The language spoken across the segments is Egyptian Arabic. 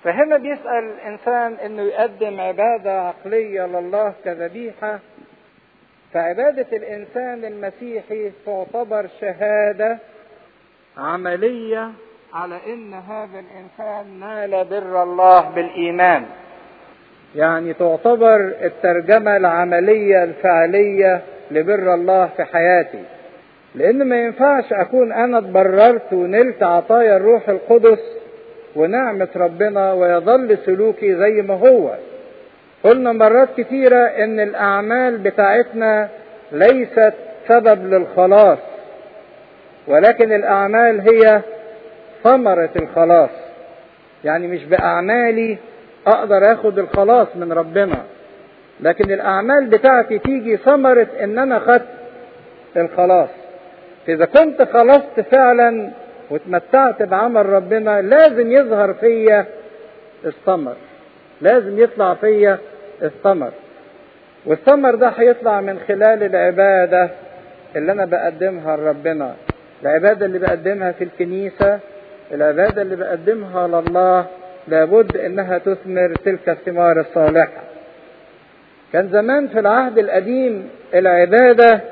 فهنا بيسأل الإنسان إنه يقدم عبادة عقلية لله كذبيحة فعبادة الإنسان المسيحي تعتبر شهادة عملية على إن هذا الإنسان نال بر الله بالإيمان يعني تعتبر الترجمة العملية الفعلية لبر الله في حياتي لأن ما ينفعش أكون أنا اتبررت ونلت عطايا الروح القدس ونعمة ربنا ويظل سلوكي زي ما هو قلنا مرات كتيرة ان الاعمال بتاعتنا ليست سبب للخلاص ولكن الاعمال هي ثمرة الخلاص يعني مش باعمالي اقدر اخد الخلاص من ربنا لكن الاعمال بتاعتي تيجي ثمرة ان انا خدت الخلاص اذا كنت خلصت فعلا واتمتعت بعمل ربنا لازم يظهر فيا الثمر لازم يطلع فيا الثمر والثمر ده هيطلع من خلال العبادة اللي أنا بقدمها لربنا العبادة اللي بقدمها في الكنيسة العبادة اللي بقدمها لله لابد إنها تثمر تلك الثمار الصالحة كان زمان في العهد القديم العبادة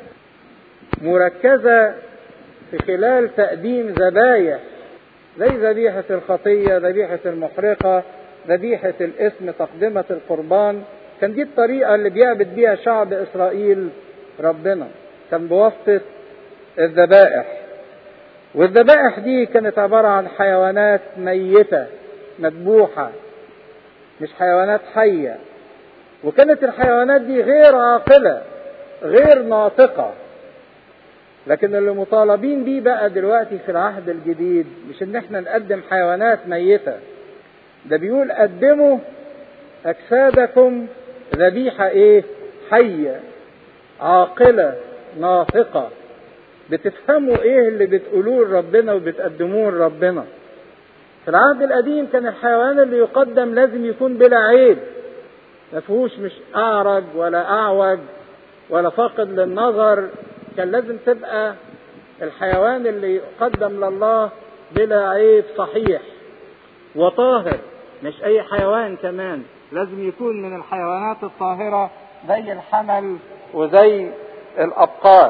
مركزة في خلال تقديم ذبايح زي ذبيحة الخطية ذبيحة المحرقة ذبيحة الاسم تقدمة القربان كان دي الطريقة اللي بيعبد بيها شعب إسرائيل ربنا كان بواسطة الذبائح والذبائح دي كانت عبارة عن حيوانات ميتة مذبوحة مش حيوانات حية وكانت الحيوانات دي غير عاقلة غير ناطقة لكن اللي مطالبين بيه بقى دلوقتي في العهد الجديد مش ان احنا نقدم حيوانات ميته ده بيقول قدموا اجسادكم ذبيحه ايه حيه عاقله ناطقه بتفهموا ايه اللي بتقولوه لربنا وبتقدموه لربنا في العهد القديم كان الحيوان اللي يقدم لازم يكون بلا عيب ما فيهوش مش اعرج ولا اعوج ولا فاقد للنظر كان لازم تبقى الحيوان اللي يقدم لله بلا عيب صحيح وطاهر مش اي حيوان كمان لازم يكون من الحيوانات الطاهرة زي الحمل وزي الابقار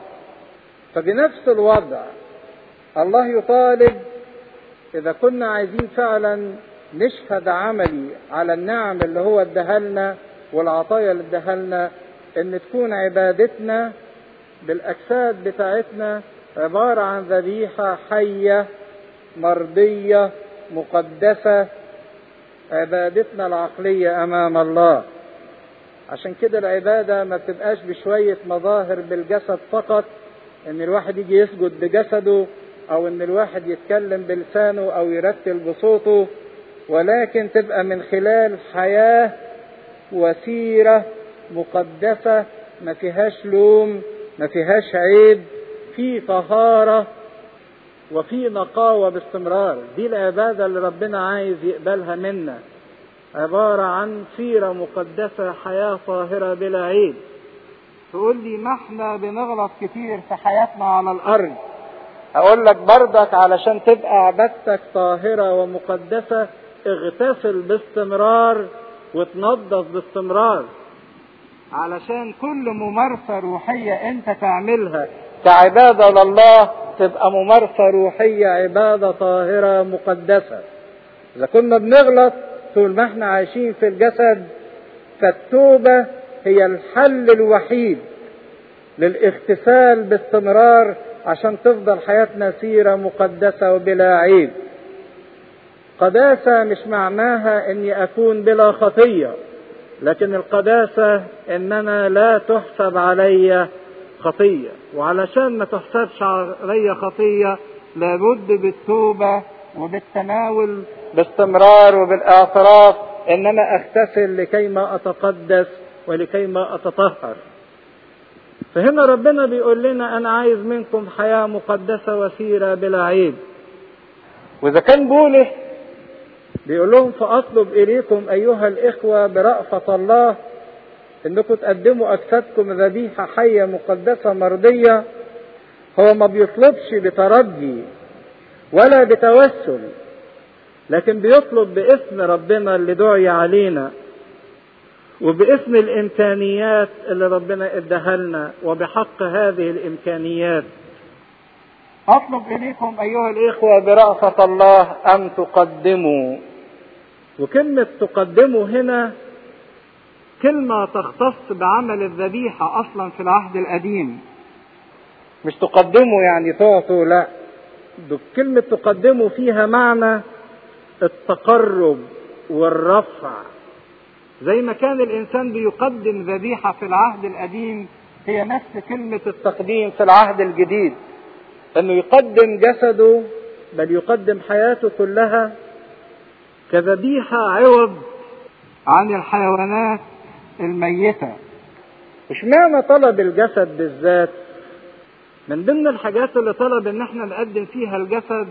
فبنفس الوضع الله يطالب اذا كنا عايزين فعلا نشهد عملي على النعم اللي هو ادهلنا والعطايا اللي ادهلنا ان تكون عبادتنا بالاجساد بتاعتنا عبارة عن ذبيحة حية مرضية مقدسة عبادتنا العقلية أمام الله عشان كده العبادة ما بتبقاش بشوية مظاهر بالجسد فقط إن الواحد يجي يسجد بجسده أو إن الواحد يتكلم بلسانه أو يرتل بصوته ولكن تبقى من خلال حياة وسيرة مقدسة ما فيهاش لوم ما فيهاش عيب في طهارة وفي نقاوة باستمرار دي العبادة اللي ربنا عايز يقبلها منا عبارة عن سيرة مقدسة حياة طاهرة بلا عيب تقول لي ما احنا بنغلط كتير في حياتنا على الأرض أقول لك بردك علشان تبقى عبادتك طاهرة ومقدسة اغتسل باستمرار وتنظف باستمرار علشان كل ممارسة روحية انت تعملها كعبادة لله تبقى ممارسة روحية عبادة طاهرة مقدسة إذا كنا بنغلط طول ما احنا عايشين في الجسد فالتوبة هي الحل الوحيد للاغتسال باستمرار عشان تفضل حياتنا سيرة مقدسة وبلا عيب قداسة مش معناها اني اكون بلا خطية لكن القداسة ان انا لا تحسب علي خطية وعلشان ما تحسبش علي خطية لابد بالتوبة وبالتناول باستمرار وبالاعتراف ان انا اغتسل لكي ما اتقدس ولكي ما اتطهر فهنا ربنا بيقول لنا انا عايز منكم حياة مقدسة وسيرة بلا عيب واذا كان بولس بيقول لهم فاطلب اليكم ايها الاخوة برأفة الله انكم تقدموا اجسادكم ذبيحة حية مقدسة مرضية هو ما بيطلبش بترجي ولا بتوسل لكن بيطلب باسم ربنا اللي دعي علينا وباسم الامكانيات اللي ربنا اداها لنا وبحق هذه الامكانيات اطلب اليكم ايها الاخوه برأفة الله ان تقدموا وكلمة تقدموا هنا كلمة تختص بعمل الذبيحة اصلا في العهد القديم مش تقدموا يعني تعطوا لا كلمة تقدموا فيها معنى التقرب والرفع زي ما كان الانسان بيقدم ذبيحه في العهد القديم هي نفس كلمه التقديم في العهد الجديد انه يقدم جسده بل يقدم حياته كلها كذبيحه عوض عن الحيوانات الميته اشمعنى طلب الجسد بالذات من ضمن الحاجات اللي طلب ان احنا نقدم فيها الجسد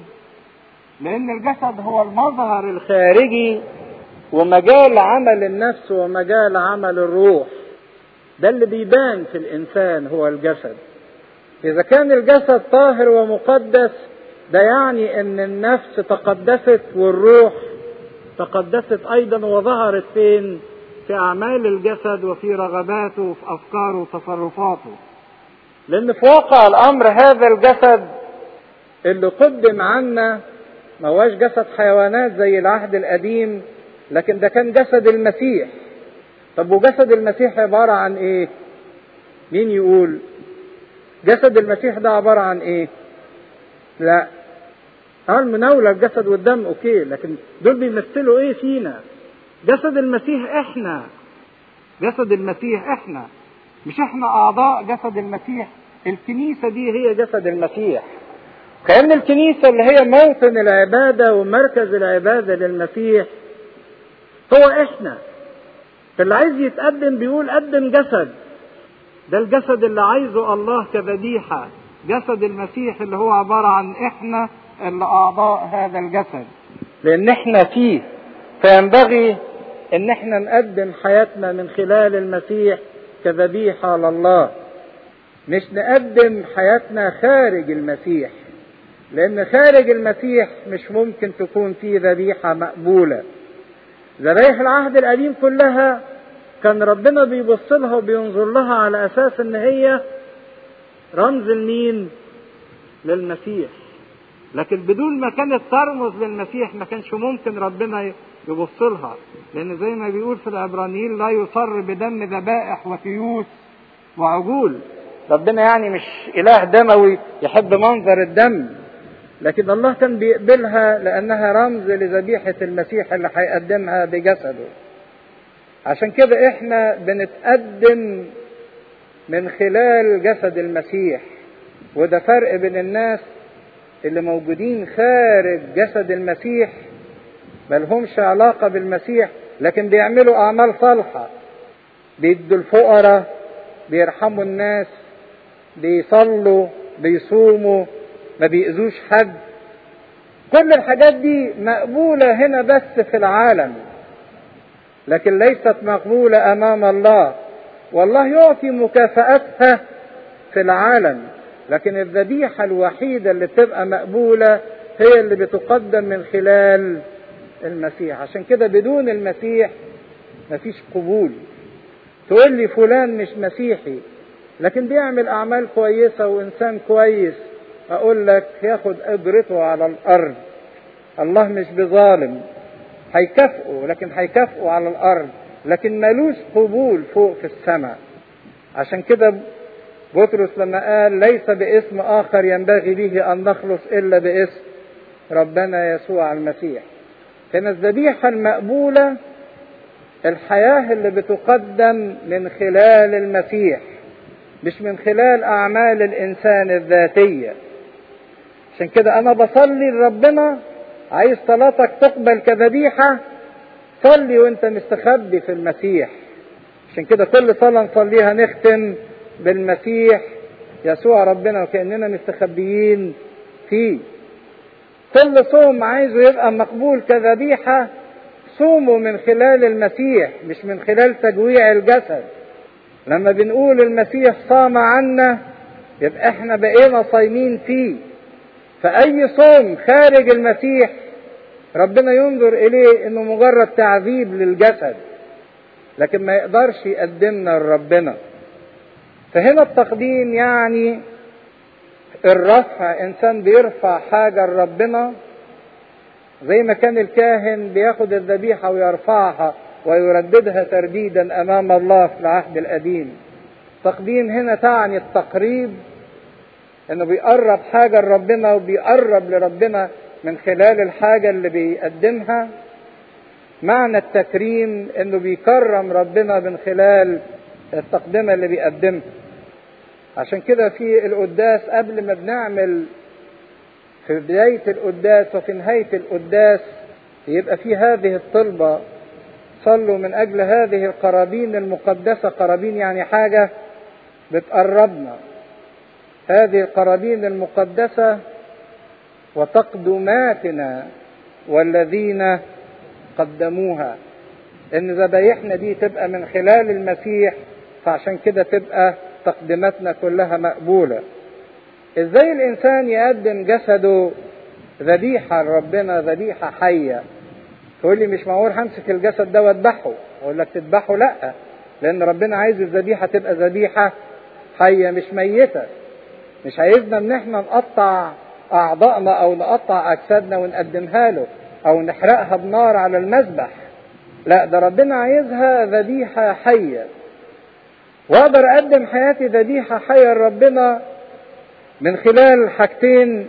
لان الجسد هو المظهر الخارجي ومجال عمل النفس ومجال عمل الروح ده اللي بيبان في الانسان هو الجسد اذا كان الجسد طاهر ومقدس ده يعني ان النفس تقدست والروح تقدست ايضا وظهرت فين في اعمال الجسد وفي رغباته وفي افكاره وتصرفاته لان في واقع الامر هذا الجسد اللي قدم عنا ما هواش جسد حيوانات زي العهد القديم لكن ده كان جسد المسيح طب وجسد المسيح عبارة عن ايه مين يقول جسد المسيح ده عبارة عن ايه لا اه المناولة الجسد والدم اوكي لكن دول بيمثلوا ايه فينا جسد المسيح احنا جسد المسيح احنا مش احنا اعضاء جسد المسيح الكنيسة دي هي جسد المسيح كأن الكنيسة اللي هي موطن العبادة ومركز العبادة للمسيح هو احنا فاللي عايز يتقدم بيقول قدم جسد ده الجسد اللي عايزه الله كذبيحة جسد المسيح اللي هو عبارة عن احنا اللي اعضاء هذا الجسد لان احنا فيه فينبغي ان احنا نقدم حياتنا من خلال المسيح كذبيحة لله مش نقدم حياتنا خارج المسيح لان خارج المسيح مش ممكن تكون فيه ذبيحة مقبولة ذبايح العهد القديم كلها كان ربنا بيبص لها وبينظر لها على اساس ان هي رمز لمين للمسيح لكن بدون ما كانت ترمز للمسيح ما كانش ممكن ربنا يبص لها لان زي ما بيقول في العبرانيين لا يصر بدم ذبائح وتيوس وعجول ربنا يعني مش اله دموي يحب منظر الدم لكن الله كان بيقبلها لانها رمز لذبيحه المسيح اللي هيقدمها بجسده عشان كده احنا بنتقدم من خلال جسد المسيح وده فرق بين الناس اللي موجودين خارج جسد المسيح ملهمش علاقة بالمسيح لكن بيعملوا أعمال صالحة بيدوا الفقراء بيرحموا الناس بيصلوا بيصوموا ما بيأذوش حد كل الحاجات دي مقبولة هنا بس في العالم لكن ليست مقبولة أمام الله والله يعطي مكافأتها في العالم لكن الذبيحة الوحيدة اللي بتبقى مقبولة هي اللي بتقدم من خلال المسيح عشان كده بدون المسيح مفيش قبول تقول لي فلان مش مسيحي لكن بيعمل أعمال كويسة وإنسان كويس أقول لك ياخد أجرته على الأرض الله مش بظالم هيكافئه لكن هيكافئه على الأرض لكن ملوش قبول فوق في السماء عشان كده بطرس لما قال ليس باسم آخر ينبغي به أن نخلص إلا باسم ربنا يسوع المسيح كان الذبيحة المقبولة الحياة اللي بتقدم من خلال المسيح مش من خلال أعمال الإنسان الذاتية عشان كده أنا بصلي لربنا عايز صلاتك تقبل كذبيحة صلي وانت مستخبي في المسيح عشان كده كل صلاة نصليها نختم بالمسيح يسوع ربنا وكأننا مستخبيين فيه كل صوم عايزه يبقى مقبول كذبيحة صوموا من خلال المسيح مش من خلال تجويع الجسد لما بنقول المسيح صام عنا يبقى احنا بقينا صايمين فيه فأي صوم خارج المسيح ربنا ينظر اليه انه مجرد تعذيب للجسد لكن ما يقدرش يقدمنا لربنا فهنا التقديم يعني الرفع انسان بيرفع حاجة لربنا زي ما كان الكاهن بياخد الذبيحة ويرفعها ويرددها ترديدا امام الله في العهد القديم تقديم هنا تعني التقريب انه بيقرب حاجة لربنا وبيقرب لربنا من خلال الحاجة اللي بيقدمها معنى التكريم انه بيكرم ربنا من خلال التقدمة اللي بيقدمها عشان كده في القداس قبل ما بنعمل في بداية القداس وفي نهاية القداس يبقى في هذه الطلبة صلوا من أجل هذه القرابين المقدسة قرابين يعني حاجة بتقربنا هذه القرابين المقدسة وتقدماتنا والذين قدموها ان ذبايحنا دي تبقى من خلال المسيح فعشان كده تبقى تقدماتنا كلها مقبولة ازاي الانسان يقدم جسده ذبيحة لربنا ذبيحة حية تقول لي مش معقول همسك الجسد ده واذبحه اقول لك تذبحه لا لان ربنا عايز الذبيحة تبقى ذبيحة حية مش ميتة مش عايزنا ان احنا نقطع اعضائنا او نقطع اجسادنا ونقدمها له او نحرقها بنار على المذبح لا ده ربنا عايزها ذبيحة حية واقدر اقدم حياتي ذبيحة حية لربنا من خلال حاجتين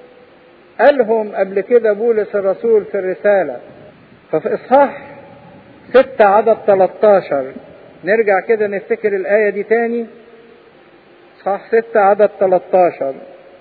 قالهم قبل كده بولس الرسول في الرسالة ففي اصحاح ستة عدد 13 نرجع كده نفتكر الآية دي تاني اصحاح ستة عدد 13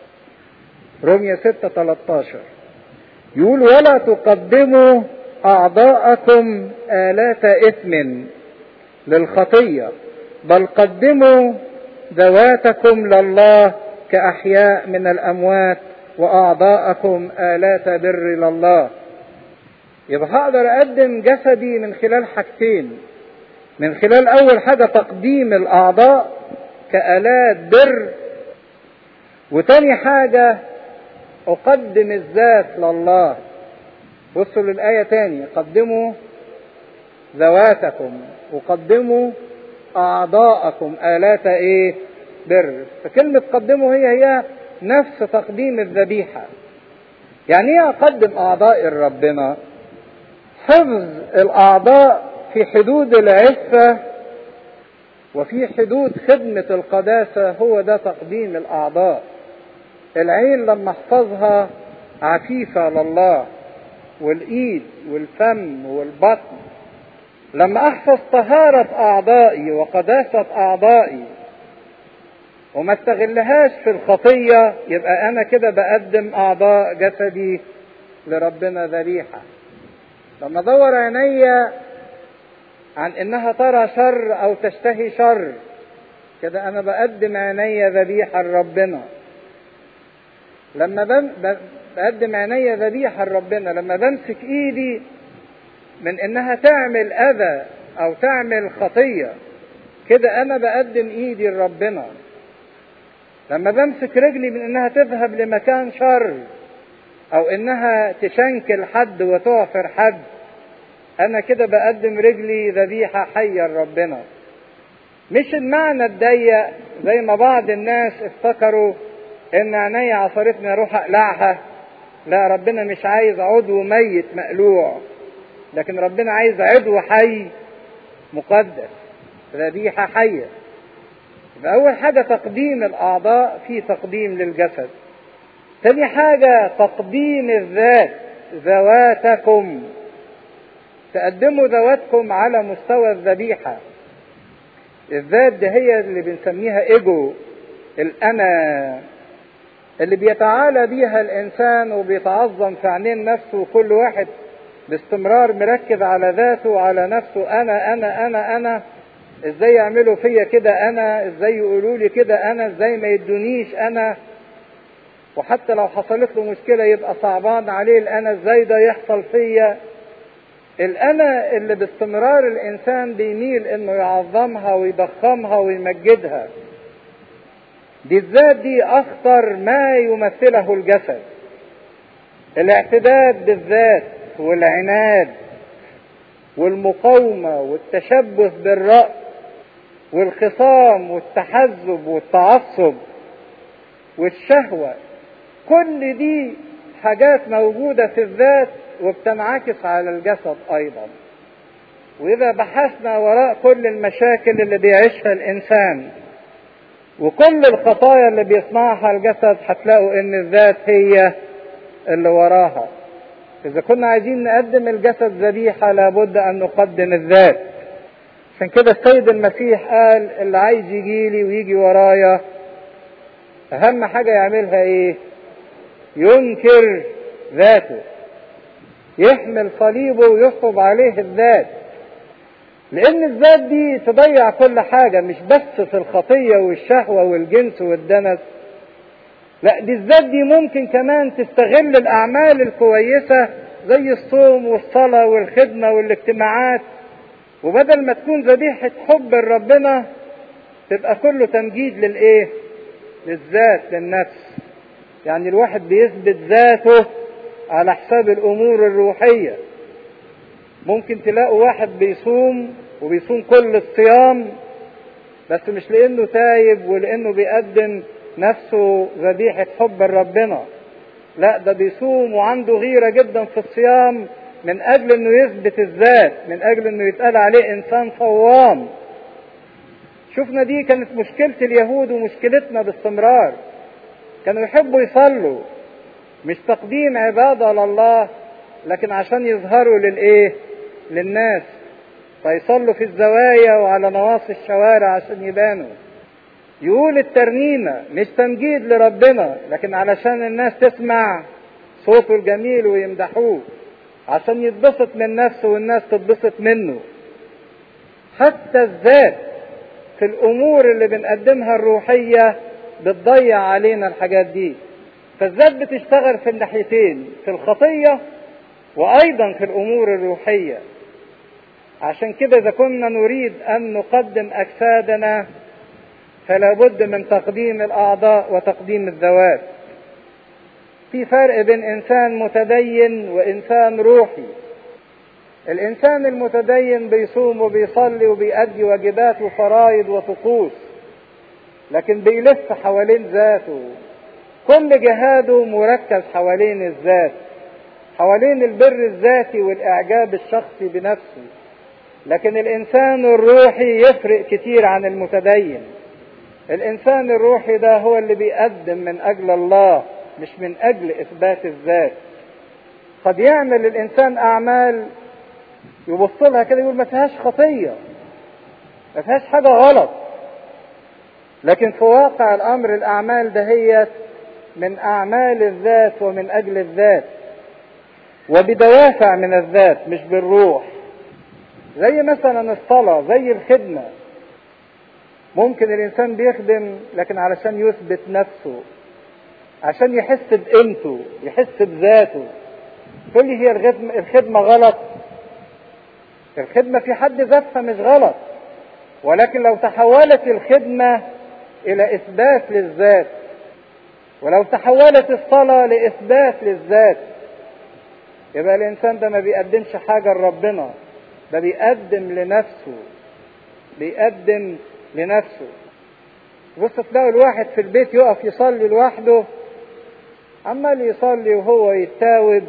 رومية ستة 13 يقول ولا تقدموا أعضاءكم آلات إثم للخطية بل قدموا ذواتكم لله كأحياء من الأموات وأعضاءكم آلات بر لله يبقى هقدر أقدم جسدي من خلال حاجتين من خلال أول حاجة تقديم الأعضاء كآلات بر وتاني حاجة أقدم الذات لله بصوا للآية تاني قدموا ذواتكم وقدموا أعضاءكم آلات إيه بر فكلمة قدموا هي هي نفس تقديم الذبيحة يعني ايه أقدم أعضائي لربنا حفظ الأعضاء في حدود العفة وفي حدود خدمة القداسة هو ده تقديم الأعضاء العين لما احفظها عفيفة لله والإيد والفم والبطن لما أحفظ طهارة أعضائي وقداسة أعضائي وما استغلهاش في الخطية يبقى أنا كده بقدم أعضاء جسدي لربنا ذبيحة لما أدور عينيا عن إنها ترى شر أو تشتهي شر كده أنا بقدم عينيا ذبيحة لربنا لما بقدم عينيا ذبيحة لربنا لما بمسك إيدي من إنها تعمل أذى أو تعمل خطية كده أنا بقدم إيدي لربنا لما بمسك رجلي من إنها تذهب لمكان شر أو إنها تشنكل حد وتعفر حد أنا كده بقدم رجلي ذبيحة حية لربنا مش المعنى الضيق زي ما بعض الناس افتكروا ان عينيا عصرتني اروح اقلعها لا ربنا مش عايز عضو ميت مقلوع لكن ربنا عايز عضو حي مقدس ذبيحة حية يبقى أول حاجة تقديم الأعضاء في تقديم للجسد تاني حاجة تقديم الذات ذواتكم تقدموا ذواتكم على مستوى الذبيحة الذات دي هي اللي بنسميها ايجو الانا اللي بيتعالى بيها الانسان وبيتعظم في عينين نفسه وكل واحد باستمرار مركز على ذاته وعلى نفسه انا انا انا انا ازاي يعملوا فيا كده انا ازاي يقولوا لي كده انا ازاي ما يدونيش انا وحتى لو حصلت له مشكله يبقى صعبان عليه الانا ازاي ده يحصل فيا الانا اللي باستمرار الانسان بيميل انه يعظمها ويضخمها ويمجدها دي الذات دي اخطر ما يمثله الجسد الاعتداد بالذات والعناد والمقاومة والتشبث بالرأي والخصام والتحزب والتعصب والشهوة كل دي حاجات موجودة في الذات وبتنعكس على الجسد أيضا وإذا بحثنا وراء كل المشاكل اللي بيعيشها الإنسان وكل الخطايا اللي بيصنعها الجسد هتلاقوا إن الذات هي اللي وراها إذا كنا عايزين نقدم الجسد ذبيحة لابد أن نقدم الذات عشان كده السيد المسيح قال اللي عايز يجي لي ويجي ورايا أهم حاجة يعملها إيه؟ ينكر ذاته يحمل صليبه ويصب عليه الذات لأن الذات دي تضيع كل حاجة مش بس في الخطية والشهوة والجنس والدنس لا دي الذات دي ممكن كمان تستغل الأعمال الكويسة زي الصوم والصلاة والخدمة والاجتماعات وبدل ما تكون ذبيحة حب لربنا تبقى كله تمجيد للإيه؟ للذات للنفس يعني الواحد بيثبت ذاته على حساب الأمور الروحية ممكن تلاقوا واحد بيصوم وبيصوم كل الصيام بس مش لأنه تايب ولأنه بيقدم نفسه ذبيحة حب لربنا لا ده بيصوم وعنده غيرة جدا في الصيام من أجل أنه يثبت الذات من أجل أنه يتقال عليه إنسان صوام شفنا دي كانت مشكلة اليهود ومشكلتنا باستمرار كانوا يحبوا يصلوا مش تقديم عبادة لله لكن عشان يظهروا للإيه للناس فيصلوا في الزوايا وعلى نواصي الشوارع عشان يبانوا يقول الترنيمة مش تمجيد لربنا لكن علشان الناس تسمع صوته الجميل ويمدحوه عشان يتبسط من نفسه والناس تتبسط منه حتى الذات في الأمور اللي بنقدمها الروحية بتضيع علينا الحاجات دي فالذات بتشتغل في الناحيتين في الخطية وأيضا في الأمور الروحية عشان كده إذا كنا نريد أن نقدم أجسادنا فلا بد من تقديم الأعضاء وتقديم الذوات في فرق بين إنسان متدين وإنسان روحي الإنسان المتدين بيصوم وبيصلي وبيأدي واجبات وفرائض وطقوس لكن بيلف حوالين ذاته كل جهاده مركز حوالين الذات حوالين البر الذاتي والإعجاب الشخصي بنفسه لكن الإنسان الروحي يفرق كتير عن المتدين الإنسان الروحي ده هو اللي بيقدم من أجل الله مش من أجل إثبات الذات قد يعمل الإنسان أعمال يبص لها كده يقول ما فيهاش خطية ما فيهاش حاجة غلط لكن في واقع الأمر الأعمال دهيت من أعمال الذات ومن أجل الذات وبدوافع من الذات مش بالروح زي مثلا الصلاة زي الخدمة ممكن الإنسان بيخدم لكن علشان يثبت نفسه عشان يحس بقيمته يحس بذاته تقول لي هي الخدمة, الخدمة غلط الخدمة في حد ذاتها مش غلط ولكن لو تحولت الخدمة إلى إثبات للذات ولو تحولت الصلاة لإثبات للذات يبقى الإنسان ده ما بيقدمش حاجة لربنا ده بيقدم لنفسه بيقدم لنفسه بص تلاقوا الواحد في البيت يقف يصلي لوحده عمال يصلي وهو يتاوب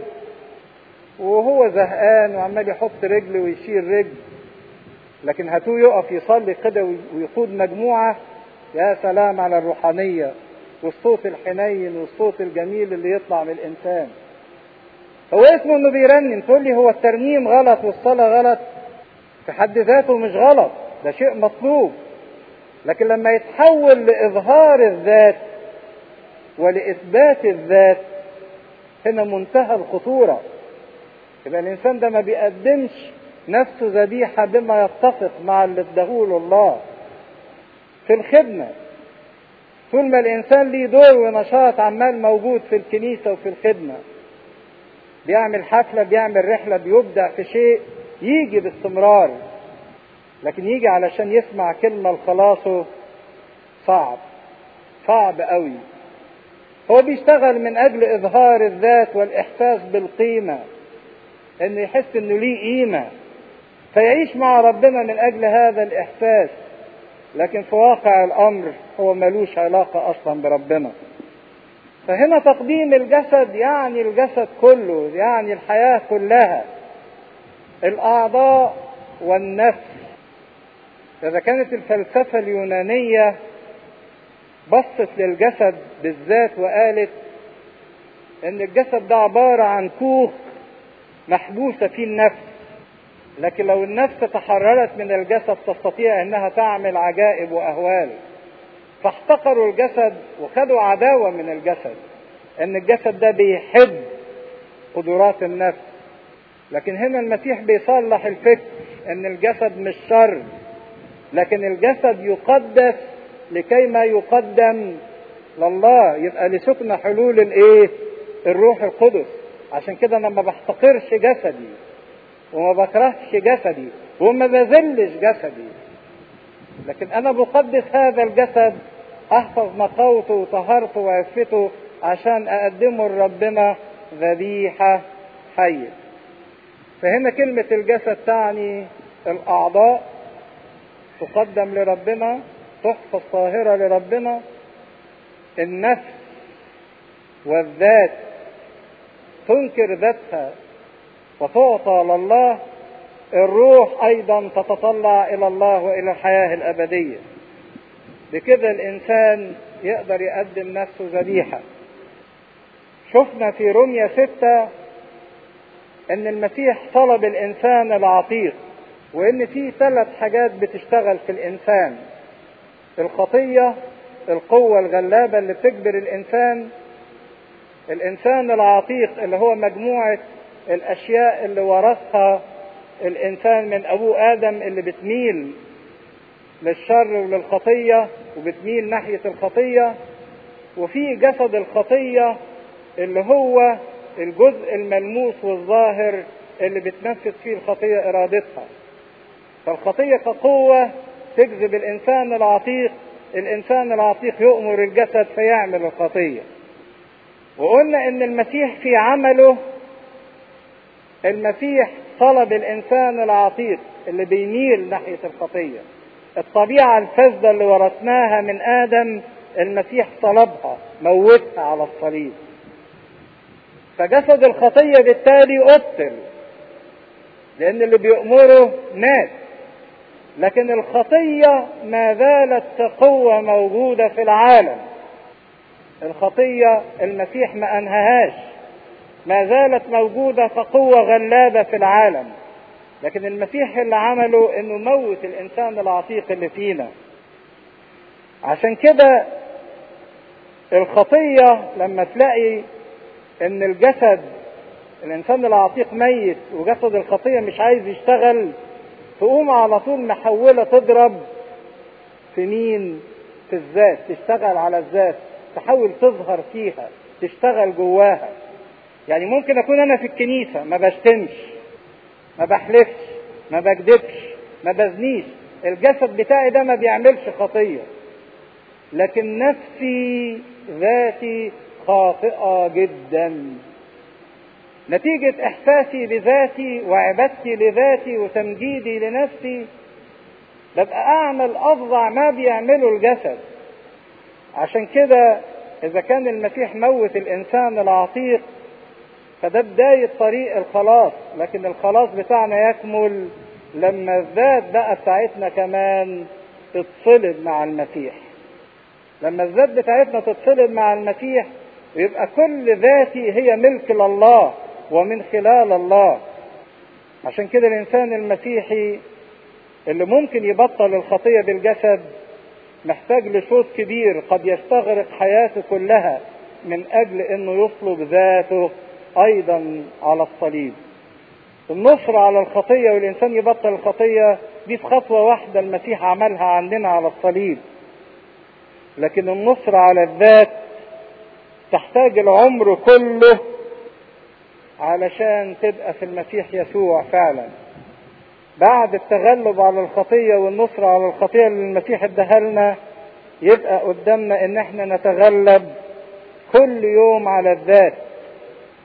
وهو زهقان وعمال يحط رجل ويشيل رجل لكن هاتوه يقف يصلي كده ويقود مجموعة يا سلام على الروحانية والصوت الحنين والصوت الجميل اللي يطلع من الإنسان هو اسمه انه بيرنم تقول لي هو الترنيم غلط والصلاة غلط في حد ذاته مش غلط ده شيء مطلوب لكن لما يتحول لإظهار الذات ولإثبات الذات هنا منتهى الخطورة يبقى الإنسان ده ما بيقدمش نفسه ذبيحة بما يتفق مع اللي اداهوله الله في الخدمة طول ما الإنسان ليه دور ونشاط عمال موجود في الكنيسة وفي الخدمة بيعمل حفلة بيعمل رحلة بيبدع في شيء يجي باستمرار لكن يجي علشان يسمع كلمة لخلاصه صعب صعب قوي هو بيشتغل من أجل إظهار الذات والإحساس بالقيمة انه يحس انه ليه قيمة فيعيش مع ربنا من اجل هذا الاحساس لكن في واقع الامر هو ملوش علاقة اصلا بربنا فهنا تقديم الجسد يعني الجسد كله يعني الحياة كلها الاعضاء والنفس اذا كانت الفلسفة اليونانية بصت للجسد بالذات وقالت ان الجسد ده عبارة عن كوخ محبوسة فيه النفس لكن لو النفس تحررت من الجسد تستطيع انها تعمل عجائب واهوال فاحتقروا الجسد وخدوا عداوة من الجسد ان الجسد ده بيحب قدرات النفس لكن هنا المسيح بيصلح الفكر ان الجسد مش شر لكن الجسد يقدس لكي ما يقدم لله يبقى لسكن حلول الايه الروح القدس عشان كده انا ما بحتقرش جسدي وما بكرهش جسدي وما بذلش جسدي لكن انا بقدس هذا الجسد احفظ نقاوته وطهارته وعفته عشان اقدمه لربنا ذبيحة حية فهنا كلمة الجسد تعني الاعضاء تقدم لربنا تحفظ طاهرة لربنا النفس والذات تنكر ذاتها وتعطى لله الروح ايضا تتطلع الى الله والى الحياه الابديه بكده الانسان يقدر يقدم نفسه ذبيحه شفنا في رمية ستة ان المسيح طلب الانسان العتيق وان في ثلاث حاجات بتشتغل في الانسان الخطية القوة الغلابة اللي بتجبر الانسان الانسان العتيق اللي هو مجموعة الاشياء اللي ورثها الانسان من ابوه ادم اللي بتميل للشر وللخطية وبتميل ناحية الخطية وفي جسد الخطية اللي هو الجزء الملموس والظاهر اللي بتنفذ فيه الخطية ارادتها فالخطية كقوة تجذب الانسان العتيق الانسان العتيق يؤمر الجسد فيعمل الخطية وقلنا ان المسيح في عمله المسيح طلب الانسان العتيق اللي بيميل ناحية الخطية الطبيعة الفاسدة اللي ورثناها من ادم المسيح طلبها موتها على الصليب فجسد الخطية بالتالي أبطل لأن اللي بيأمره مات لكن الخطية ما زالت كقوة موجودة في العالم الخطية المسيح ما أنهاهاش ما زالت موجودة كقوة غلابة في العالم لكن المسيح اللي عمله انه موت الانسان العتيق اللي فينا عشان كده الخطية لما تلاقي ان الجسد الانسان العتيق ميت وجسد الخطية مش عايز يشتغل تقوم على طول محولة تضرب في مين في الذات تشتغل على الذات تحاول تظهر فيها تشتغل جواها يعني ممكن اكون انا في الكنيسة ما بشتمش ما بحلفش ما بكذبش ما بزنيش الجسد بتاعي ده ما بيعملش خطية لكن نفسي ذاتي خاطئة جدا نتيجة احساسي بذاتي وعبادتي لذاتي وتمجيدي لنفسي ببقى اعمل افظع ما بيعمله الجسد عشان كده اذا كان المسيح موت الانسان العتيق فده بداية طريق الخلاص لكن الخلاص بتاعنا يكمل لما الذات بقى بتاعتنا كمان تتصلب مع المسيح لما الذات بتاعتنا تتصلب مع المسيح يبقى كل ذاتي هي ملك لله ومن خلال الله عشان كده الانسان المسيحي اللي ممكن يبطل الخطية بالجسد محتاج لشوط كبير قد يستغرق حياته كلها من اجل انه يطلب ذاته ايضا على الصليب النصر على الخطية والانسان يبطل الخطية دي في خطوة واحدة المسيح عملها عندنا على الصليب لكن النصر على الذات تحتاج العمر كله علشان تبقى في المسيح يسوع فعلا بعد التغلب على الخطية والنصر على الخطية اللي المسيح اداها لنا يبقى قدامنا ان احنا نتغلب كل يوم على الذات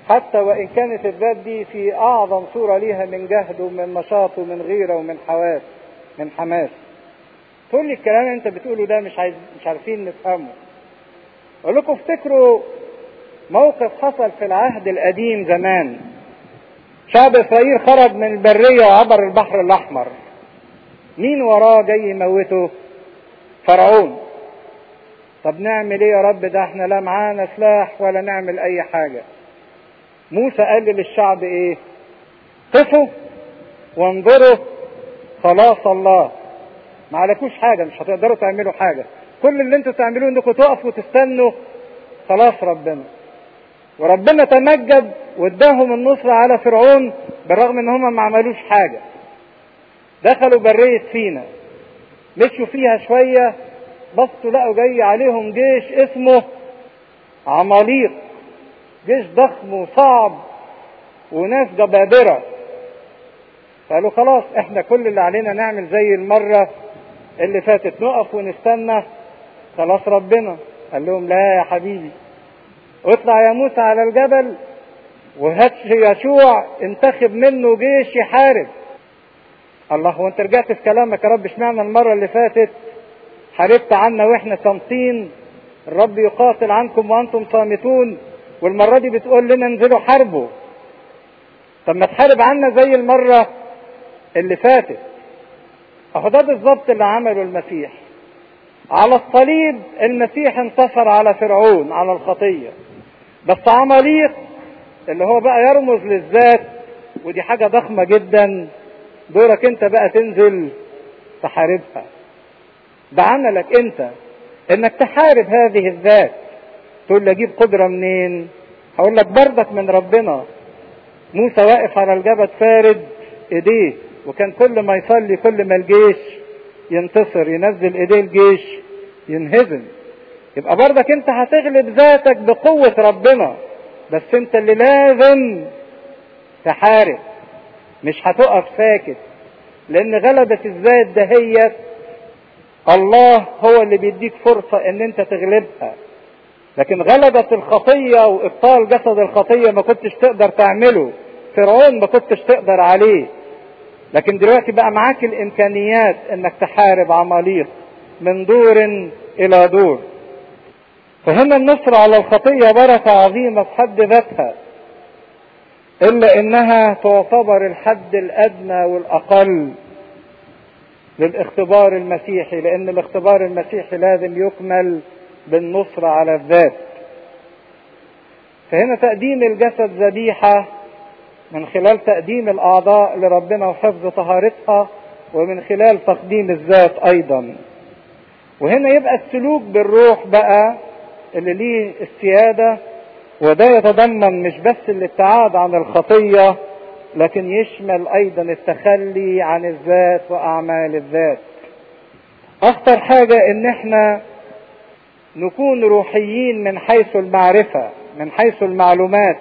حتى وإن كانت الذات دي في أعظم صورة ليها من جهد ومن نشاط ومن غيرة ومن حواس من حماس تقول لي الكلام اللي انت بتقوله ده مش عايز مش عارفين نفهمه اقول لكم افتكروا موقف حصل في العهد القديم زمان شعب اسرائيل خرج من البرية وعبر البحر الاحمر مين وراه جاي يموته فرعون طب نعمل ايه يا رب ده احنا لا معانا سلاح ولا نعمل اي حاجة موسى قال للشعب ايه قفوا وانظروا خلاص الله ما عليكوش حاجة مش هتقدروا تعملوا حاجة كل اللي انتوا تعملوه انكم تقفوا وتستنوا خلاص ربنا وربنا تمجد واداهم النصر على فرعون بالرغم ان هم ما عملوش حاجة دخلوا برية سينا مشوا فيها شوية بصوا لقوا جاي عليهم جيش اسمه عماليق جيش ضخم وصعب وناس جبابرة قالوا خلاص احنا كل اللي علينا نعمل زي المرة اللي فاتت نقف ونستنى خلاص ربنا قال لهم لا يا حبيبي اطلع يا موسى على الجبل وهات يشوع انتخب منه جيش يحارب الله هو انت رجعت في كلامك يا رب اشمعنى المرة اللي فاتت حاربت عنا واحنا صامتين الرب يقاتل عنكم وانتم صامتون والمرة دي بتقول لنا انزلوا حاربوا طب ما تحارب عنا زي المرة اللي فاتت اهو ده بالظبط اللي عمله المسيح على الصليب المسيح انتصر على فرعون على الخطية بس عماليق اللي هو بقى يرمز للذات ودي حاجة ضخمة جدا دورك انت بقى تنزل تحاربها ده عملك انت انك تحارب هذه الذات تقول لي اجيب قدرة منين هقول لك بردك من ربنا موسى واقف على الجبل فارد ايديه وكان كل ما يصلي كل ما الجيش ينتصر ينزل ايديه الجيش ينهزم يبقى برضك انت هتغلب ذاتك بقوة ربنا بس انت اللي لازم تحارب مش هتقف ساكت لان غلبة الذات دهيت الله هو اللي بيديك فرصة ان انت تغلبها لكن غلبة الخطية وابطال جسد الخطية ما كنتش تقدر تعمله فرعون ما كنتش تقدر عليه لكن دلوقتي بقى معاك الامكانيات انك تحارب عماليق من دور الى دور فهنا النصر على الخطية بركة عظيمة في حد ذاتها الا انها تعتبر الحد الادنى والاقل للاختبار المسيحي لان الاختبار المسيحي لازم يكمل بالنصر على الذات فهنا تقديم الجسد ذبيحة من خلال تقديم الأعضاء لربنا وحفظ طهارتها ومن خلال تقديم الذات أيضا وهنا يبقى السلوك بالروح بقى اللي ليه السيادة وده يتضمن مش بس الابتعاد عن الخطية لكن يشمل أيضا التخلي عن الذات وأعمال الذات أخطر حاجة إن احنا نكون روحيين من حيث المعرفة من حيث المعلومات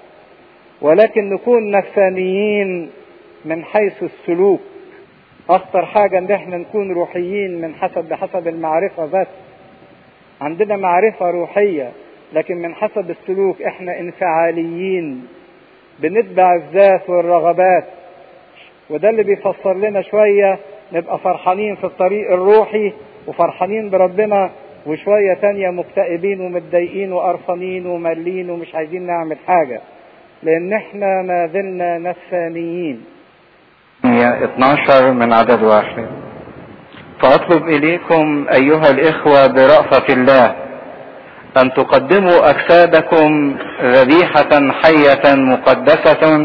ولكن نكون نفسانيين من حيث السلوك اخطر حاجة ان احنا نكون روحيين من حسب بحسب المعرفة بس عندنا معرفة روحية لكن من حسب السلوك احنا انفعاليين بنتبع الذات والرغبات وده اللي بيفسر لنا شوية نبقى فرحانين في الطريق الروحي وفرحانين بربنا وشوية تانية مكتئبين ومتضايقين وقرفانين وملين ومش عايزين نعمل حاجة لان احنا ما زلنا نفسانيين هي 12 من عدد واحد فأطلب إليكم أيها الإخوة برأفة الله أن تقدموا أجسادكم ذبيحة حية مقدسة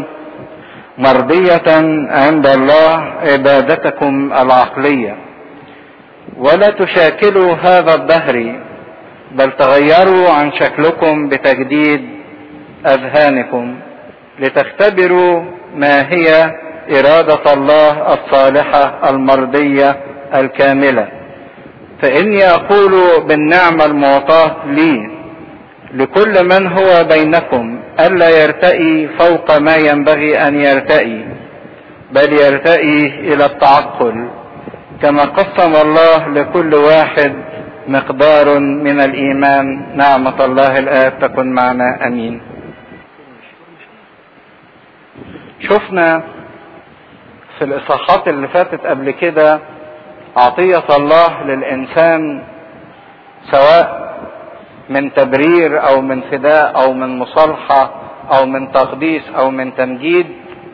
مرضية عند الله عبادتكم العقلية ولا تشاكلوا هذا الدهر بل تغيروا عن شكلكم بتجديد أذهانكم لتختبروا ما هي إرادة الله الصالحة المرضية الكاملة فإني أقول بالنعمة المعطاة لي لكل من هو بينكم ألا يرتئي فوق ما ينبغي أن يرتئي بل يرتئي إلى التعقل كما قسم الله لكل واحد مقدار من الإيمان نعمة الله الآب تكن معنا أمين شفنا في الاصحاحات اللي فاتت قبل كده عطية الله للانسان سواء من تبرير او من فداء او من مصالحة او من تقديس او من تمجيد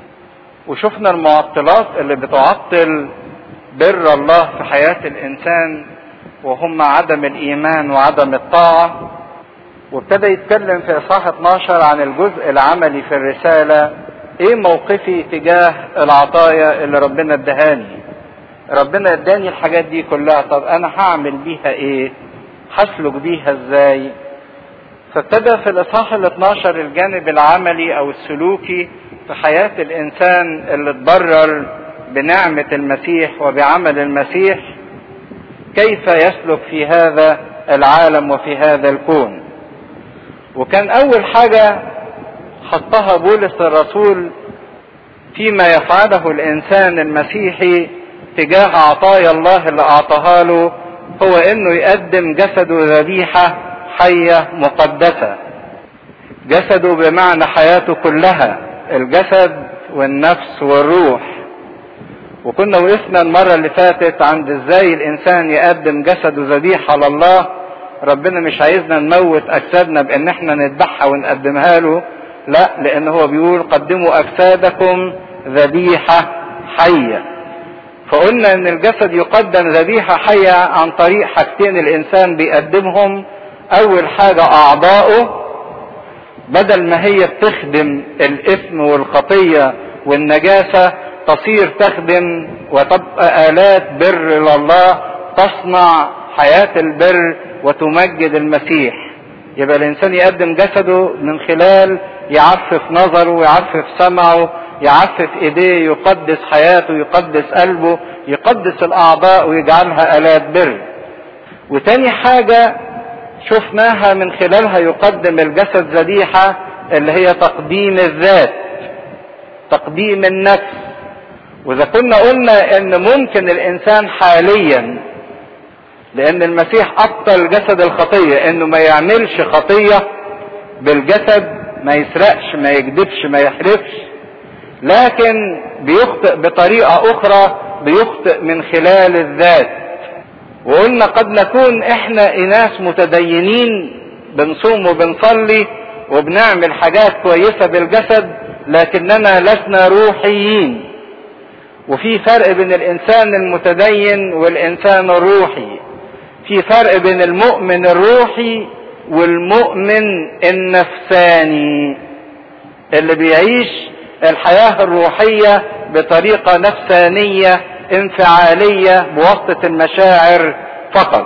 وشفنا المعطلات اللي بتعطل بر الله في حياة الانسان وهم عدم الايمان وعدم الطاعة وابتدى يتكلم في اصحاح 12 عن الجزء العملي في الرسالة ايه موقفي تجاه العطايا اللي ربنا ادهاني ربنا اداني الحاجات دي كلها طب انا هعمل بيها ايه هسلك بيها ازاي فابتدى في الاصحاح ال 12 الجانب العملي او السلوكي في حياة الانسان اللي اتبرر بنعمة المسيح وبعمل المسيح كيف يسلك في هذا العالم وفي هذا الكون وكان اول حاجة حطها بولس الرسول فيما يفعله الانسان المسيحي تجاه عطايا الله اللي اعطاها له هو انه يقدم جسده ذبيحة حية مقدسة جسده بمعنى حياته كلها الجسد والنفس والروح وكنا وقفنا المرة اللي فاتت عند ازاي الانسان يقدم جسده ذبيحة لله ربنا مش عايزنا نموت اجسادنا بان احنا نذبحها ونقدمها له لا لان هو بيقول قدموا اجسادكم ذبيحة حية فقلنا ان الجسد يقدم ذبيحة حية عن طريق حاجتين الانسان بيقدمهم اول حاجة اعضاؤه بدل ما هي بتخدم الاثم والخطية والنجاسة تصير تخدم وتبقى آلات بر لله تصنع حياة البر وتمجد المسيح يبقى الإنسان يقدم جسده من خلال يعفف نظره ويعفف سمعه يعفف ايديه يقدس حياته يقدس قلبه يقدس الاعضاء ويجعلها الات بر وتاني حاجة شفناها من خلالها يقدم الجسد ذبيحة اللي هي تقديم الذات تقديم النفس واذا كنا قلنا ان ممكن الانسان حاليا لان المسيح ابطل جسد الخطية انه ما يعملش خطية بالجسد ما يسرقش ما يكذبش ما يحلفش لكن بيخطئ بطريقة اخرى بيخطئ من خلال الذات وقلنا قد نكون احنا اناس متدينين بنصوم وبنصلي وبنعمل حاجات كويسة بالجسد لكننا لسنا روحيين وفي فرق بين الانسان المتدين والانسان الروحي في فرق بين المؤمن الروحي والمؤمن النفساني اللي بيعيش الحياة الروحية بطريقة نفسانية انفعالية بواسطة المشاعر فقط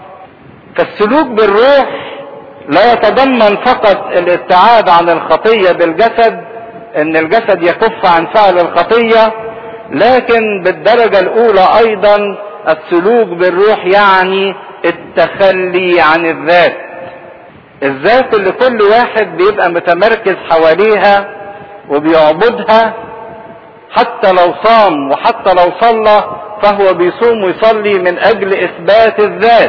فالسلوك بالروح لا يتضمن فقط الابتعاد عن الخطية بالجسد ان الجسد يكف عن فعل الخطية لكن بالدرجة الاولى ايضا السلوك بالروح يعني التخلي عن الذات الذات اللي كل واحد بيبقى متمركز حواليها وبيعبدها حتى لو صام وحتى لو صلى فهو بيصوم ويصلي من اجل اثبات الذات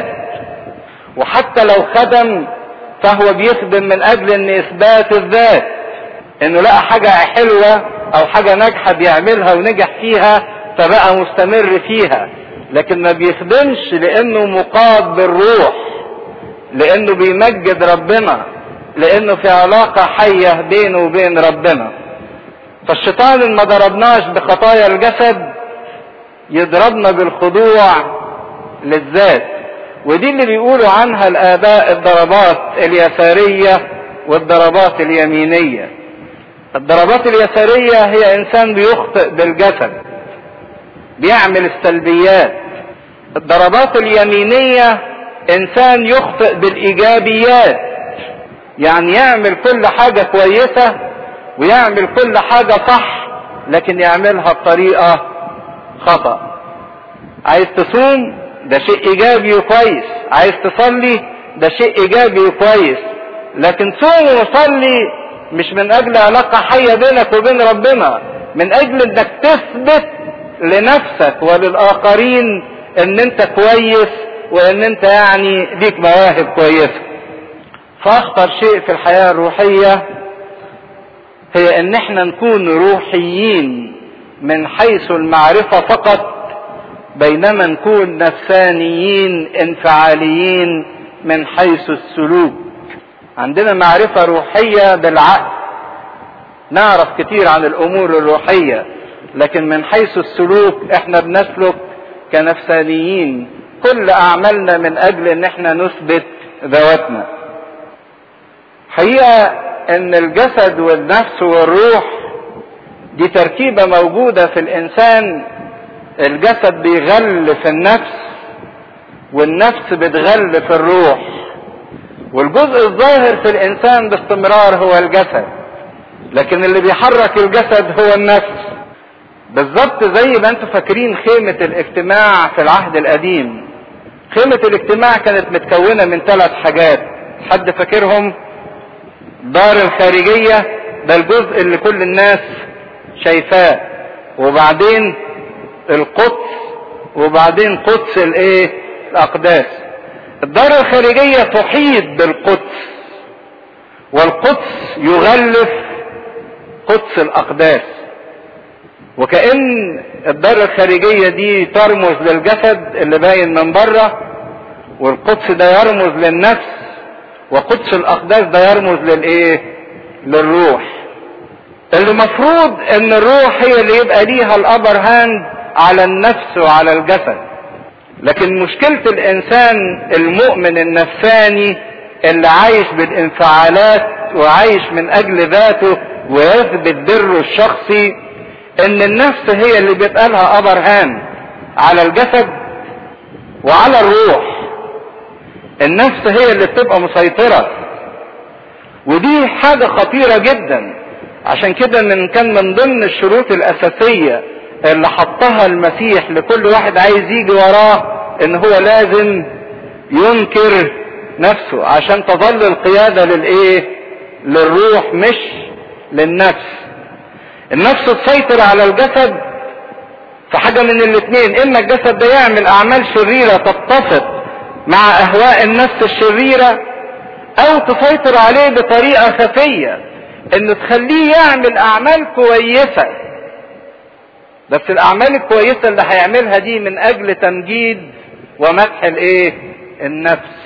وحتى لو خدم فهو بيخدم من اجل ان اثبات الذات انه لقى حاجة حلوة او حاجة ناجحة بيعملها ونجح فيها فبقى مستمر فيها لكن ما بيخدمش لانه مقاد بالروح لانه بيمجد ربنا لانه في علاقة حية بينه وبين ربنا فالشيطان اللي ما ضربناش بخطايا الجسد يضربنا بالخضوع للذات ودي اللي بيقولوا عنها الاباء الضربات اليسارية والضربات اليمينية الضربات اليسارية هي انسان بيخطئ بالجسد بيعمل السلبيات الضربات اليمينية انسان يخطئ بالايجابيات يعني يعمل كل حاجة كويسة ويعمل كل حاجة صح لكن يعملها بطريقة خطأ عايز تصوم ده شيء ايجابي وكويس عايز تصلي ده شيء ايجابي وكويس لكن صوم وصلي مش من اجل علاقة حية بينك وبين ربنا من اجل انك تثبت لنفسك وللاخرين ان انت كويس وان انت يعني ليك مواهب كويسة فاخطر شيء في الحياة الروحية هي ان احنا نكون روحيين من حيث المعرفة فقط بينما نكون نفسانيين انفعاليين من حيث السلوك عندنا معرفة روحية بالعقل نعرف كتير عن الامور الروحية لكن من حيث السلوك احنا بنسلك كنفسانيين كل اعمالنا من اجل ان احنا نثبت ذواتنا حقيقة ان الجسد والنفس والروح دي تركيبة موجودة في الانسان الجسد بيغل في النفس والنفس بتغل في الروح والجزء الظاهر في الانسان باستمرار هو الجسد لكن اللي بيحرك الجسد هو النفس بالظبط زي ما انتم فاكرين خيمة الاجتماع في العهد القديم خيمة الاجتماع كانت متكونة من ثلاث حاجات حد فاكرهم دار الخارجية ده الجزء اللي كل الناس شايفاه وبعدين القدس وبعدين قدس الايه الاقداس الدار الخارجية تحيط بالقدس والقدس يغلف قدس الاقداس وكأن الدار الخارجية دي ترمز للجسد اللي باين من بره والقدس ده يرمز للنفس وقدس الاقداس ده يرمز للايه للروح اللي مفروض ان الروح هي اللي يبقى ليها الابر هاند على النفس وعلى الجسد لكن مشكلة الانسان المؤمن النفساني اللي عايش بالانفعالات وعايش من اجل ذاته ويثبت بره الشخصي ان النفس هي اللي بيبقى لها ابر هاند على الجسد وعلى الروح النفس هي اللي بتبقى مسيطرة ودي حاجة خطيرة جدا عشان كده من كان من ضمن الشروط الاساسية اللي حطها المسيح لكل واحد عايز يجي وراه ان هو لازم ينكر نفسه عشان تظل القيادة للايه للروح مش للنفس النفس تسيطر على الجسد في حاجة من الاثنين اما الجسد ده يعمل اعمال شريرة تتفق مع اهواء النفس الشريرة او تسيطر عليه بطريقة خفية انه تخليه يعمل اعمال كويسة بس الاعمال الكويسة اللي هيعملها دي من اجل تمجيد ومدح الايه النفس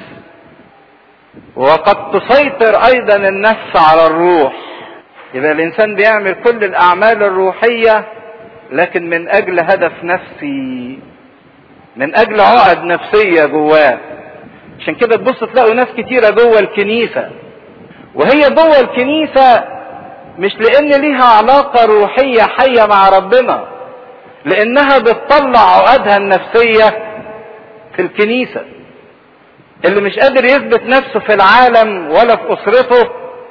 وقد تسيطر ايضا النفس على الروح يبقى الانسان بيعمل كل الاعمال الروحية لكن من اجل هدف نفسي من اجل عقد نفسية جواه عشان كده تبص تلاقوا ناس كتيرة جوه الكنيسة وهي جوه الكنيسة مش لان ليها علاقة روحية حية مع ربنا لانها بتطلع عقدها النفسية في الكنيسة اللي مش قادر يثبت نفسه في العالم ولا في اسرته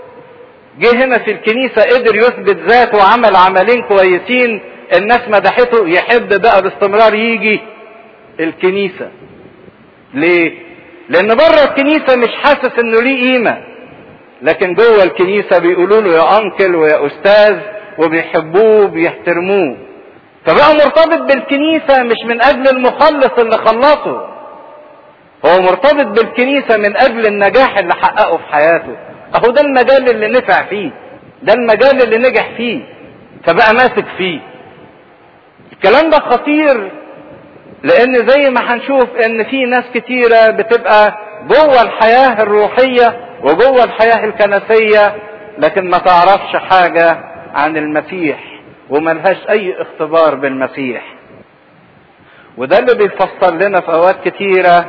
جه هنا في الكنيسة قدر يثبت ذاته وعمل عملين كويسين الناس مدحته يحب بقى باستمرار يجي الكنيسة ليه لان بره الكنيسة مش حاسس انه ليه قيمة لكن جوه الكنيسة بيقولوا له يا انكل ويا استاذ وبيحبوه وبيحترموه فبقى مرتبط بالكنيسة مش من اجل المخلص اللي خلصه هو مرتبط بالكنيسة من اجل النجاح اللي حققه في حياته اهو ده المجال اللي نفع فيه ده المجال اللي نجح فيه فبقى ماسك فيه الكلام ده خطير لان زي ما هنشوف ان في ناس كتيرة بتبقى جوه الحياة الروحية وجوه الحياة الكنسية لكن ما تعرفش حاجة عن المسيح وملهاش اي اختبار بالمسيح وده اللي بيفسر لنا في اوقات كتيرة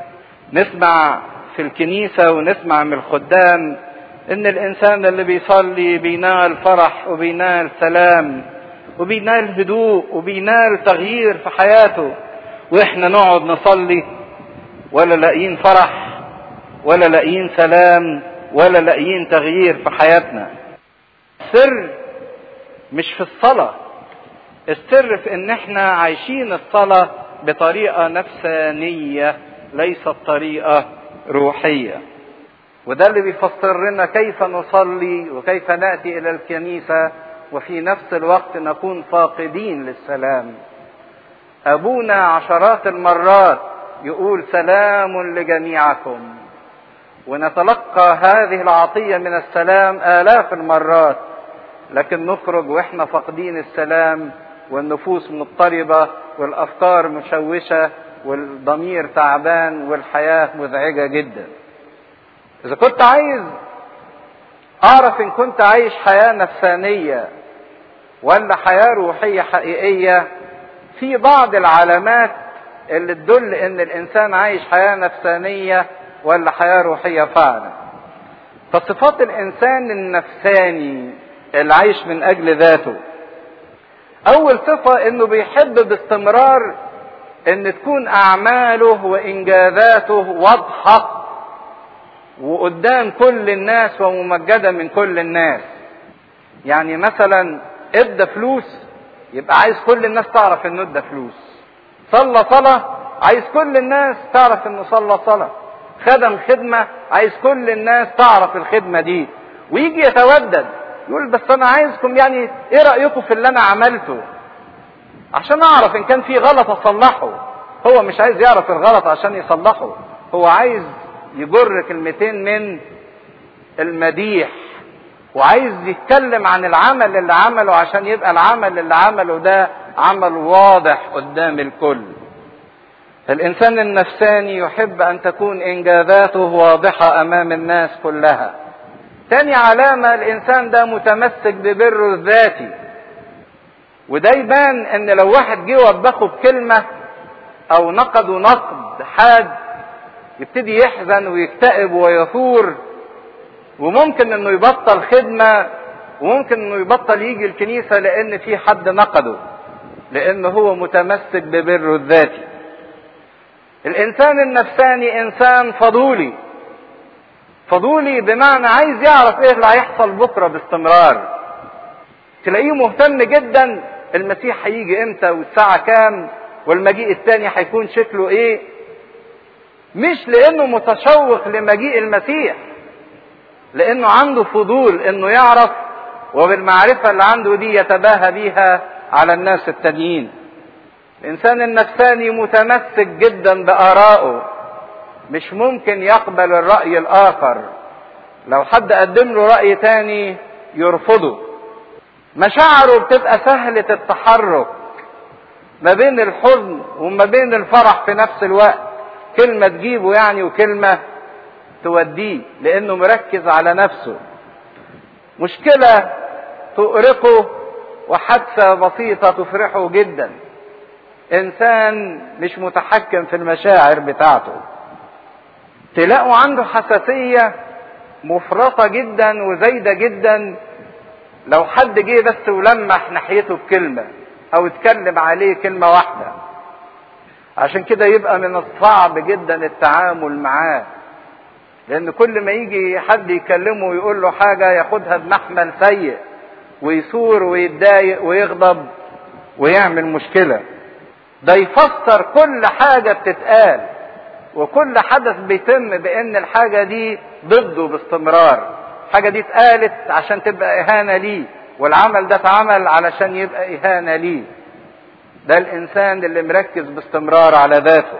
نسمع في الكنيسة ونسمع من الخدام ان الانسان اللي بيصلي بينال فرح وبينال سلام وبينال هدوء وبينال تغيير في حياته واحنا نقعد نصلي ولا لاقيين فرح ولا لاقيين سلام ولا لاقيين تغيير في حياتنا السر مش في الصلاة السر في ان احنا عايشين الصلاة بطريقة نفسانية ليست طريقة روحية وده اللي بيفسر لنا كيف نصلي وكيف ناتي الى الكنيسه وفي نفس الوقت نكون فاقدين للسلام ابونا عشرات المرات يقول سلام لجميعكم ونتلقى هذه العطيه من السلام الاف المرات لكن نخرج واحنا فاقدين السلام والنفوس مضطربة والافكار مشوشة والضمير تعبان والحياة مزعجة جدا اذا كنت عايز اعرف ان كنت عايش حياة نفسانية ولا حياة روحية حقيقية في بعض العلامات اللي تدل ان الانسان عايش حياة نفسانية ولا حياة روحية فعلا فصفات الانسان النفساني اللي عايش من اجل ذاته اول صفة انه بيحب باستمرار ان تكون اعماله وانجازاته واضحة وقدام كل الناس وممجدة من كل الناس يعني مثلا ادى فلوس يبقى عايز كل الناس تعرف انه ادى فلوس صلى صلاة عايز كل الناس تعرف انه صلى صلاة خدم خدمة عايز كل الناس تعرف الخدمة دي ويجي يتودد يقول بس انا عايزكم يعني ايه رأيكم في اللي انا عملته عشان اعرف ان كان في غلط اصلحه هو مش عايز يعرف الغلط عشان يصلحه هو عايز يجر كلمتين من المديح وعايز يتكلم عن العمل اللي عمله عشان يبقى العمل اللي عمله ده عمل واضح قدام الكل الانسان النفساني يحب ان تكون انجازاته واضحه امام الناس كلها تاني علامه الانسان ده متمسك ببره الذاتي وده يبان ان لو واحد جه وبخه بكلمه او نقده نقد حاد يبتدي يحزن ويكتئب ويثور وممكن انه يبطل خدمه وممكن انه يبطل يجي الكنيسه لان في حد نقده لان هو متمسك ببره الذاتي الانسان النفساني انسان فضولي فضولي بمعنى عايز يعرف ايه اللي هيحصل بكره باستمرار تلاقيه مهتم جدا المسيح هيجي امتى والساعه كام والمجيء الثاني هيكون شكله ايه مش لانه متشوق لمجيء المسيح لانه عنده فضول انه يعرف وبالمعرفه اللي عنده دي يتباهى بيها على الناس التانيين الانسان النفساني متمسك جدا بارائه مش ممكن يقبل الراي الاخر لو حد قدم له راي تاني يرفضه مشاعره بتبقى سهله التحرك ما بين الحزن وما بين الفرح في نفس الوقت كلمه تجيبه يعني وكلمه توديه لانه مركز على نفسه مشكله تؤرقه وحادثه بسيطه تفرحه جدا انسان مش متحكم في المشاعر بتاعته تلاقوا عنده حساسيه مفرطه جدا وزايده جدا لو حد جه بس ولمح ناحيته بكلمه او اتكلم عليه كلمه واحده عشان كده يبقى من الصعب جدا التعامل معاه لان كل ما يجي حد يكلمه ويقول له حاجه ياخدها بمحمل سيء ويثور ويتضايق ويغضب ويعمل مشكله ده يفسر كل حاجه بتتقال وكل حدث بيتم بان الحاجه دي ضده باستمرار الحاجه دي اتقالت عشان تبقى اهانه ليه والعمل ده اتعمل علشان يبقى اهانه ليه ده الانسان اللي مركز باستمرار على ذاته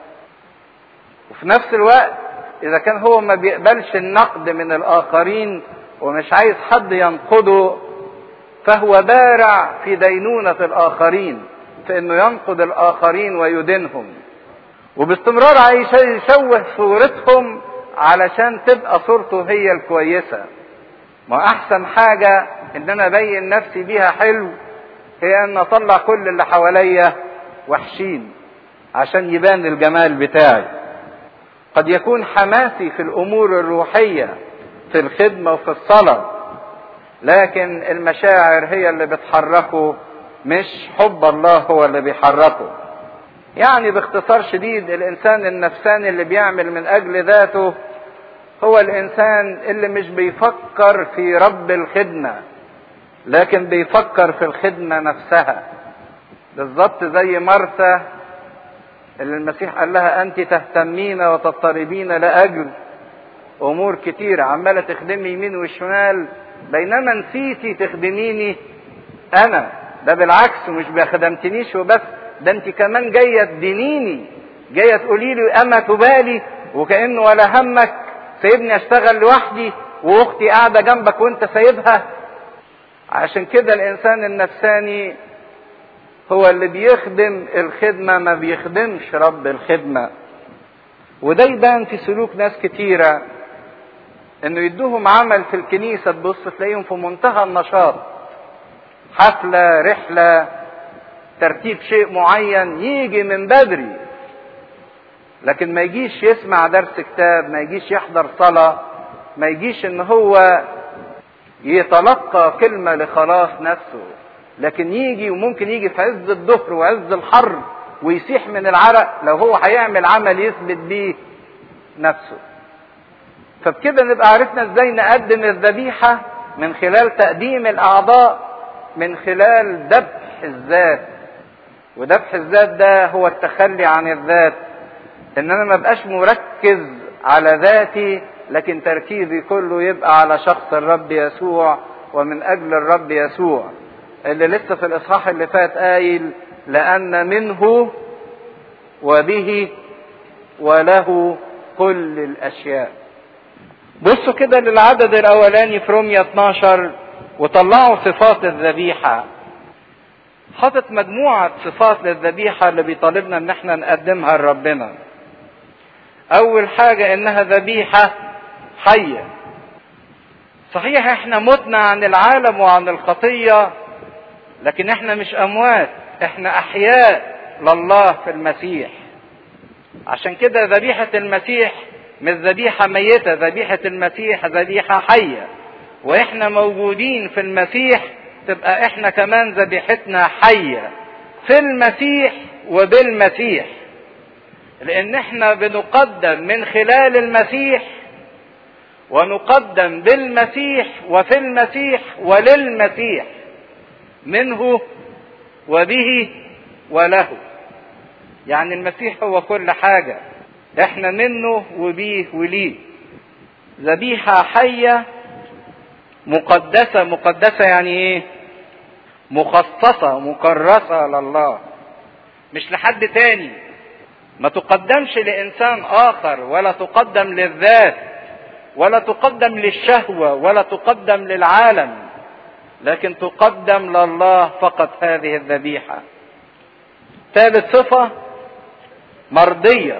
وفي نفس الوقت اذا كان هو ما بيقبلش النقد من الاخرين ومش عايز حد ينقده فهو بارع في دينونة الاخرين في انه ينقد الاخرين ويدينهم وباستمرار عايز يشوه صورتهم علشان تبقى صورته هي الكويسة ما احسن حاجة ان انا ابين نفسي بيها حلو هي ان اطلع كل اللي حواليا وحشين عشان يبان الجمال بتاعي قد يكون حماسي في الامور الروحيه في الخدمه وفي الصلاه لكن المشاعر هي اللي بتحركه مش حب الله هو اللي بيحركه يعني باختصار شديد الانسان النفساني اللي بيعمل من اجل ذاته هو الانسان اللي مش بيفكر في رب الخدمه لكن بيفكر في الخدمه نفسها بالظبط زي مرثا اللي المسيح قال لها انت تهتمين وتضطربين لاجل امور كتيره عماله تخدمي يمين وشمال بينما نسيتي تخدميني انا ده بالعكس مش خدمتنيش وبس ده انت كمان جايه تدينيني جايه تقولي لي اما تبالي وكانه ولا همك سايبني اشتغل لوحدي واختي قاعده جنبك وانت سايبها عشان كده الانسان النفساني هو اللي بيخدم الخدمه ما بيخدمش رب الخدمه وده يبان في سلوك ناس كتيره انه يدوهم عمل في الكنيسه تبص تلاقيهم في منتهى النشاط حفله رحله ترتيب شيء معين يجي من بدري لكن ما يجيش يسمع درس كتاب ما يجيش يحضر صلاه ما يجيش ان هو يتلقى كلمه لخلاص نفسه لكن يجي وممكن يجي في عز الظهر وعز الحر ويسيح من العرق لو هو هيعمل عمل يثبت بيه نفسه فبكده نبقى عرفنا ازاي نقدم الذبيحة من خلال تقديم الأعضاء من خلال ذبح الذات وذبح الذات ده هو التخلي عن الذات ان انا ما بقاش مركز على ذاتي لكن تركيزي كله يبقى على شخص الرب يسوع ومن اجل الرب يسوع اللي لسه في الاصحاح اللي فات قايل لان منه وبه وله كل الاشياء بصوا كده للعدد الاولاني في رومية 12 وطلعوا صفات الذبيحة حاطط مجموعة صفات للذبيحة اللي بيطالبنا ان احنا نقدمها لربنا اول حاجة انها ذبيحة حية صحيح احنا متنا عن العالم وعن الخطية لكن احنا مش اموات احنا احياء لله في المسيح عشان كده ذبيحة المسيح مش ذبيحة ميتة ذبيحة المسيح ذبيحة حية واحنا موجودين في المسيح تبقى احنا كمان ذبيحتنا حية في المسيح وبالمسيح لان احنا بنقدم من خلال المسيح ونقدم بالمسيح وفي المسيح وللمسيح منه وبه وله يعني المسيح هو كل حاجه احنا منه وبيه وليه ذبيحة حية مقدسة مقدسة يعني ايه مخصصة مكرسة لله مش لحد تاني ما تقدمش لإنسان آخر ولا تقدم للذات ولا تقدم للشهوة ولا تقدم للعالم لكن تقدم لله فقط هذه الذبيحة ثالث صفة مرضية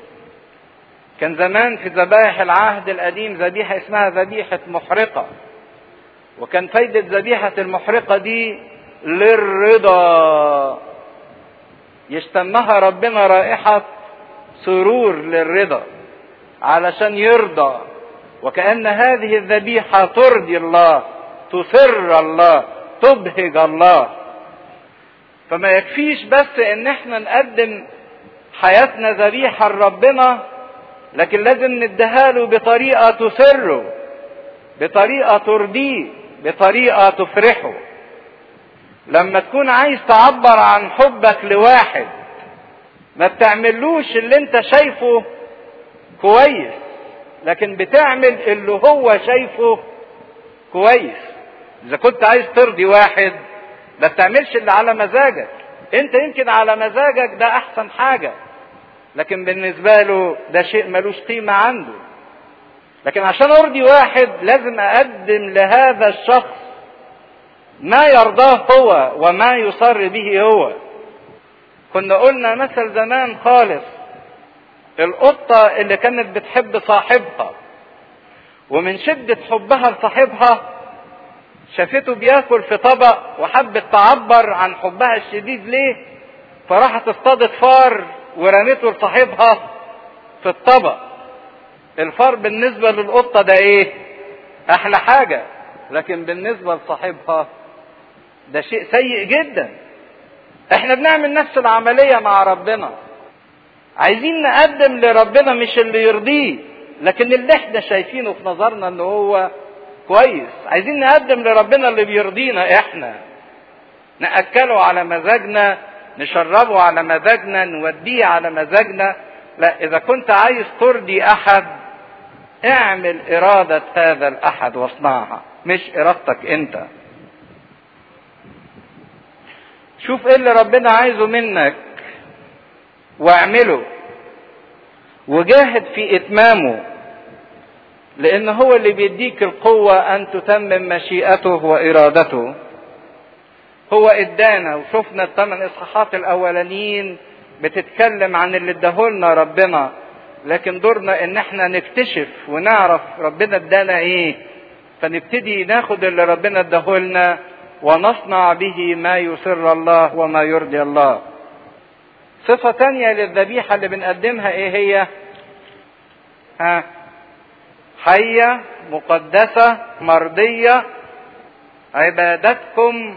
كان زمان في ذبائح العهد القديم ذبيحة اسمها ذبيحة محرقة وكان فايدة ذبيحة المحرقة دي للرضا يشتمها ربنا رائحة سرور للرضا علشان يرضى وكأن هذه الذبيحة ترضي الله تسر الله تبهج الله فما يكفيش بس ان احنا نقدم حياتنا ذبيحة لربنا لكن لازم نديها له بطريقة تسره بطريقة ترضيه بطريقة تفرحه لما تكون عايز تعبر عن حبك لواحد ما بتعملوش اللي انت شايفه كويس لكن بتعمل اللي هو شايفه كويس اذا كنت عايز ترضي واحد ما بتعملش اللي على مزاجك انت يمكن على مزاجك ده احسن حاجه لكن بالنسبة له ده شيء ملوش قيمة عنده لكن عشان ارضي واحد لازم اقدم لهذا الشخص ما يرضاه هو وما يصر به هو كنا قلنا مثل زمان خالص القطة اللي كانت بتحب صاحبها ومن شدة حبها لصاحبها شافته بياكل في طبق وحبت تعبر عن حبها الشديد ليه فراحت اصطادت فار ورميته لصاحبها في الطبق الفار بالنسبة للقطة ده ايه احلى حاجة لكن بالنسبة لصاحبها ده شيء سيء جدا احنا بنعمل نفس العملية مع ربنا عايزين نقدم لربنا مش اللي يرضيه لكن اللي احنا شايفينه في نظرنا ان هو كويس عايزين نقدم لربنا اللي بيرضينا احنا نأكله على مزاجنا نشربه على مزاجنا نوديه على مزاجنا لا اذا كنت عايز ترضي احد اعمل ارادة هذا الاحد واصنعها مش ارادتك انت شوف ايه اللي ربنا عايزه منك واعمله وجاهد في اتمامه لان هو اللي بيديك القوة ان تتمم مشيئته وارادته هو ادانا وشفنا الثمان اصحاحات الاولانيين بتتكلم عن اللي اداهولنا ربنا لكن دورنا ان احنا نكتشف ونعرف ربنا ادانا ايه فنبتدي ناخد اللي ربنا اداهولنا ونصنع به ما يسر الله وما يرضي الله صفة تانية للذبيحة اللي بنقدمها ايه هي ها حية مقدسة مرضية عبادتكم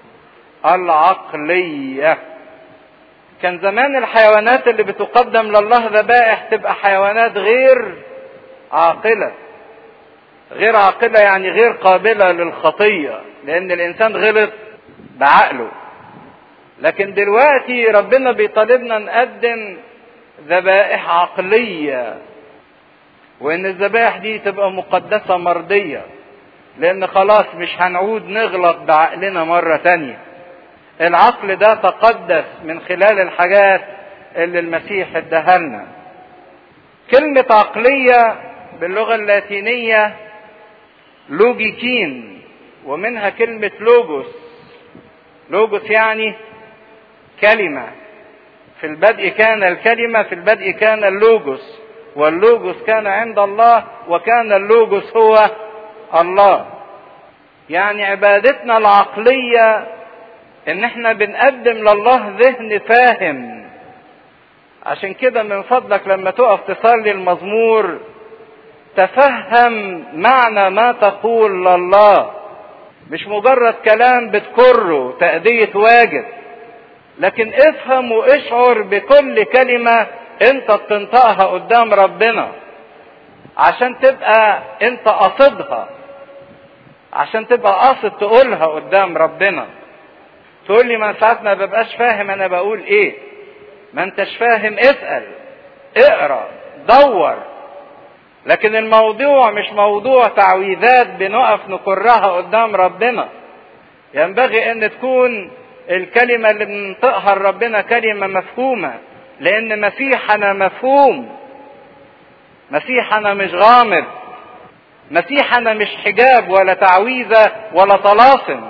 العقلية كان زمان الحيوانات اللي بتقدم لله ذبائح تبقى حيوانات غير عاقلة غير عاقلة يعني غير قابلة للخطية لأن الإنسان غلط بعقله لكن دلوقتي ربنا بيطالبنا نقدم ذبائح عقلية وإن الذبائح دي تبقى مقدسة مرضية لأن خلاص مش هنعود نغلط بعقلنا مرة تانية العقل ده تقدس من خلال الحاجات اللي المسيح اداها لنا كلمة عقلية باللغة اللاتينية لوجيكين ومنها كلمة لوجوس لوجوس يعني كلمة في البدء كان الكلمة في البدء كان اللوجوس واللوجوس كان عند الله وكان اللوجوس هو الله يعني عبادتنا العقلية ان احنا بنقدم لله ذهن فاهم عشان كده من فضلك لما تقف تصلي المزمور تفهم معنى ما تقول لله مش مجرد كلام بتكره تأدية واجب لكن افهم واشعر بكل كلمة انت بتنطقها قدام ربنا عشان تبقى انت قصدها عشان تبقى قاصد تقولها قدام ربنا تقول لي ما ساعات ما ببقاش فاهم انا بقول ايه ما انتش فاهم اسأل اقرا دور لكن الموضوع مش موضوع تعويذات بنقف نكرها قدام ربنا ينبغي ان تكون الكلمة اللي بننطقها لربنا كلمة مفهومة لان مسيحنا مفهوم مسيحنا مش غامض مسيحنا مش حجاب ولا تعويذة ولا طلاسم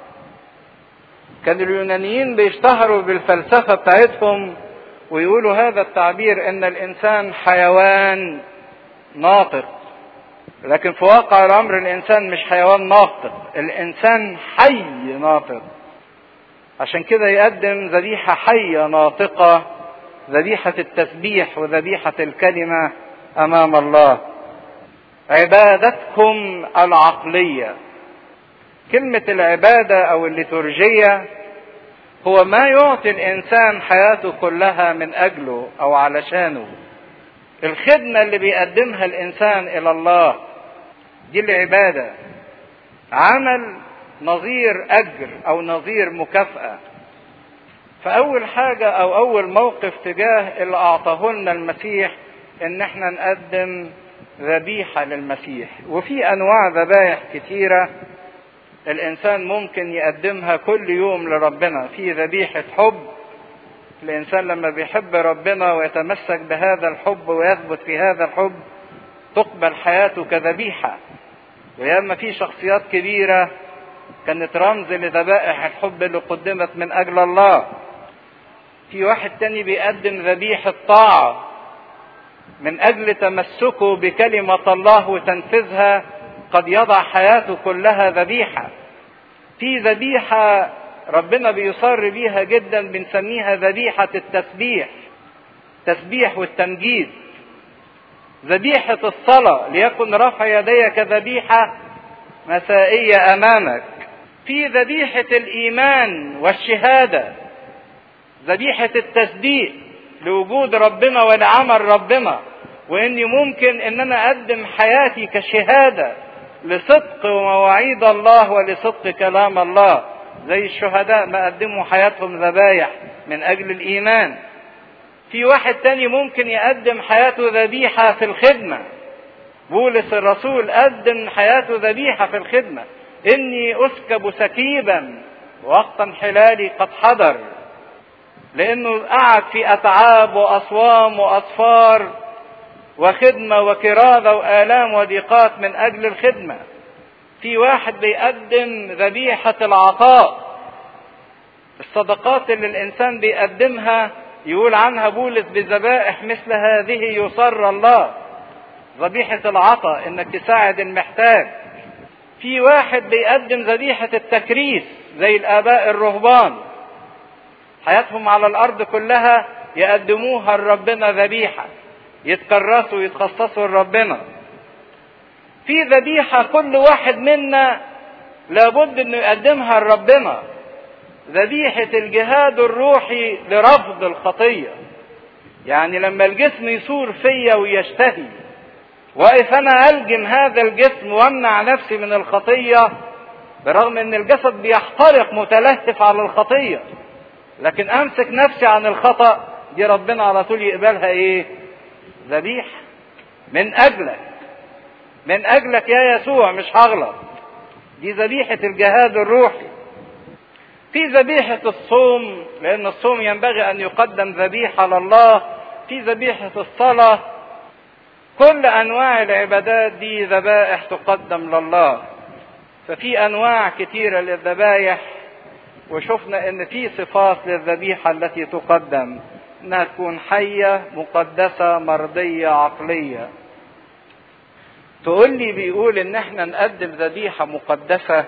كان اليونانيين بيشتهروا بالفلسفة بتاعتهم ويقولوا هذا التعبير ان الانسان حيوان ناطق لكن في واقع الامر الانسان مش حيوان ناطق الانسان حي ناطق عشان كده يقدم ذبيحة حية ناطقة ذبيحة التسبيح وذبيحة الكلمة امام الله عبادتكم العقلية كلمة العبادة او الليتورجية هو ما يعطي الانسان حياته كلها من اجله او علشانه الخدمة اللي بيقدمها الانسان الى الله دي العبادة عمل نظير اجر او نظير مكافأة فاول حاجة او اول موقف تجاه اللي اعطاه لنا المسيح ان احنا نقدم ذبيحة للمسيح وفي انواع ذبائح كتيرة الانسان ممكن يقدمها كل يوم لربنا في ذبيحة حب الانسان لما بيحب ربنا ويتمسك بهذا الحب ويثبت في هذا الحب تقبل حياته كذبيحة وياما في شخصيات كبيرة كانت رمز لذبائح الحب اللي قدمت من اجل الله في واحد تاني بيقدم ذبيحة طاعة من اجل تمسكه بكلمة الله وتنفيذها قد يضع حياته كلها ذبيحة في ذبيحة ربنا بيصر بيها جدا بنسميها ذبيحة التسبيح تسبيح والتمجيد ذبيحة الصلاة ليكن رفع يديك ذبيحة مسائية أمامك في ذبيحة الإيمان والشهادة ذبيحة التصديق لوجود ربنا ولعمل ربنا وإني ممكن إن أنا أقدم حياتي كشهادة لصدق مواعيد الله ولصدق كلام الله زي الشهداء ما قدموا حياتهم ذبايح من اجل الايمان في واحد تاني ممكن يقدم حياته ذبيحة في الخدمة بولس الرسول قدم حياته ذبيحة في الخدمة اني اسكب سكيبا وقت انحلالي قد حضر لانه قعد في اتعاب واصوام واصفار وخدمة وكرازة وآلام وضيقات من أجل الخدمة في واحد بيقدم ذبيحة العطاء الصدقات اللي الإنسان بيقدمها يقول عنها بولس بذبائح مثل هذه يصر الله ذبيحة العطاء انك تساعد المحتاج في واحد بيقدم ذبيحة التكريس زي الآباء الرهبان حياتهم على الأرض كلها يقدموها لربنا ذبيحة يتكرسوا ويتخصصوا لربنا في ذبيحة كل واحد منا لابد انه يقدمها لربنا ذبيحة الجهاد الروحي لرفض الخطية يعني لما الجسم يثور فيا ويشتهي واقف انا الجم هذا الجسم وامنع نفسي من الخطية برغم ان الجسد بيحترق متلهف على الخطية لكن امسك نفسي عن الخطأ دي ربنا على طول يقبلها ايه ذبيحة من اجلك من اجلك يا يسوع مش هغلط دي ذبيحة الجهاد الروحي في ذبيحة الصوم لأن الصوم ينبغي أن يقدم ذبيحة لله في ذبيحة الصلاة كل أنواع العبادات دي ذبائح تقدم لله ففي أنواع كثيرة للذبائح وشفنا أن في صفات للذبيحة التي تقدم أنها تكون حية مقدسة مرضية عقلية تقول لي بيقول ان احنا نقدم ذبيحة مقدسة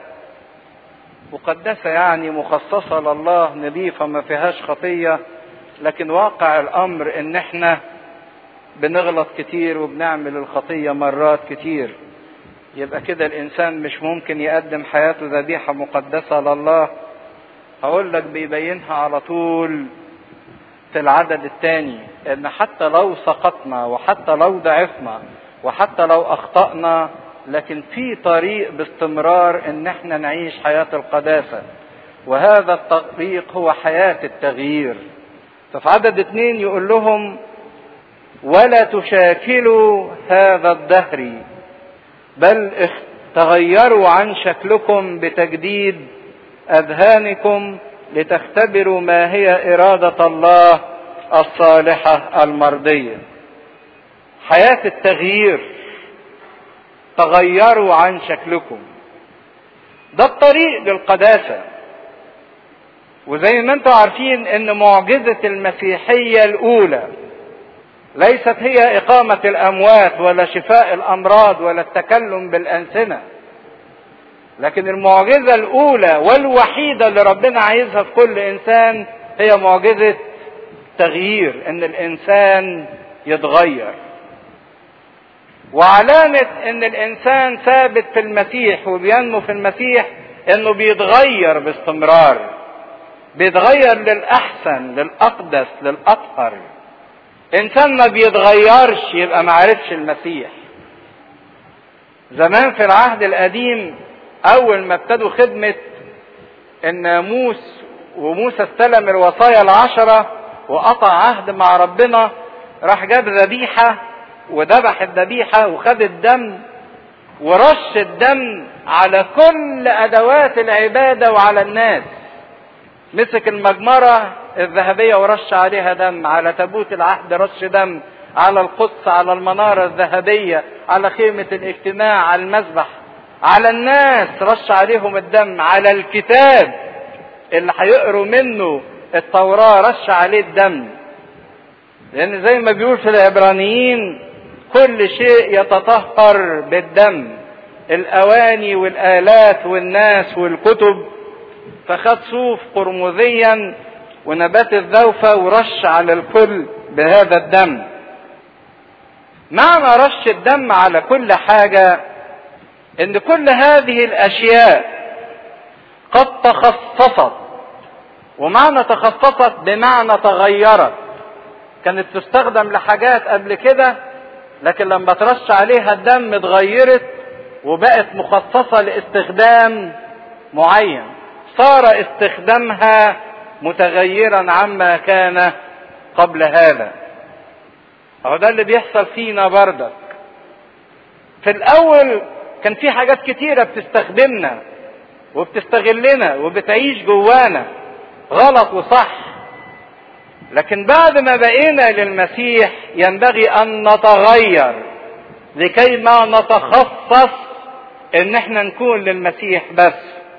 مقدسة يعني مخصصة لله نظيفة ما فيهاش خطية لكن واقع الأمر إن إحنا بنغلط كتير وبنعمل الخطية مرات كتير يبقى كده الإنسان مش ممكن يقدم حياته ذبيحة مقدسة لله هقول لك بيبينها على طول في العدد الثاني إن حتى لو سقطنا وحتى لو ضعفنا وحتى لو أخطأنا لكن في طريق باستمرار ان احنا نعيش حياة القداسة وهذا الطريق هو حياة التغيير ففي عدد اتنين يقول لهم ولا تشاكلوا هذا الدهر بل تغيروا عن شكلكم بتجديد اذهانكم لتختبروا ما هي اراده الله الصالحه المرضيه حياه التغيير تغيروا عن شكلكم ده الطريق للقداسة وزي ما انتم عارفين ان معجزة المسيحية الاولى ليست هي اقامة الاموات ولا شفاء الامراض ولا التكلم بالانسنة لكن المعجزة الاولى والوحيدة اللي ربنا عايزها في كل انسان هي معجزة تغيير ان الانسان يتغير وعلامة ان الانسان ثابت في المسيح وبينمو في المسيح انه بيتغير باستمرار بيتغير للاحسن للاقدس للاطهر انسان ما بيتغيرش يبقى ما عرفش المسيح زمان في العهد القديم اول ما ابتدوا خدمة الناموس وموسى استلم الوصايا العشرة وقطع عهد مع ربنا راح جاب ذبيحة وذبح الذبيحة وخد الدم ورش الدم على كل أدوات العبادة وعلى الناس مسك المجمرة الذهبية ورش عليها دم على تابوت العهد رش دم على القدس على المنارة الذهبية على خيمة الاجتماع على المذبح على الناس رش عليهم الدم على الكتاب اللي هيقروا منه التوراة رش عليه الدم لأن زي ما بيقول في العبرانيين كل شيء يتطهر بالدم الأواني والآلات والناس والكتب فخد صوف قرمزيا ونبات الذوفة ورش على الكل بهذا الدم معنى رش الدم على كل حاجة ان كل هذه الاشياء قد تخصصت ومعنى تخصصت بمعنى تغيرت كانت تستخدم لحاجات قبل كده لكن لما ترش عليها الدم اتغيرت وبقت مخصصة لاستخدام معين صار استخدامها متغيرا عما كان قبل هذا اهو ده اللي بيحصل فينا بردك في الاول كان في حاجات كتيرة بتستخدمنا وبتستغلنا وبتعيش جوانا غلط وصح لكن بعد ما بقينا للمسيح ينبغي ان نتغير لكي ما نتخصص ان احنا نكون للمسيح بس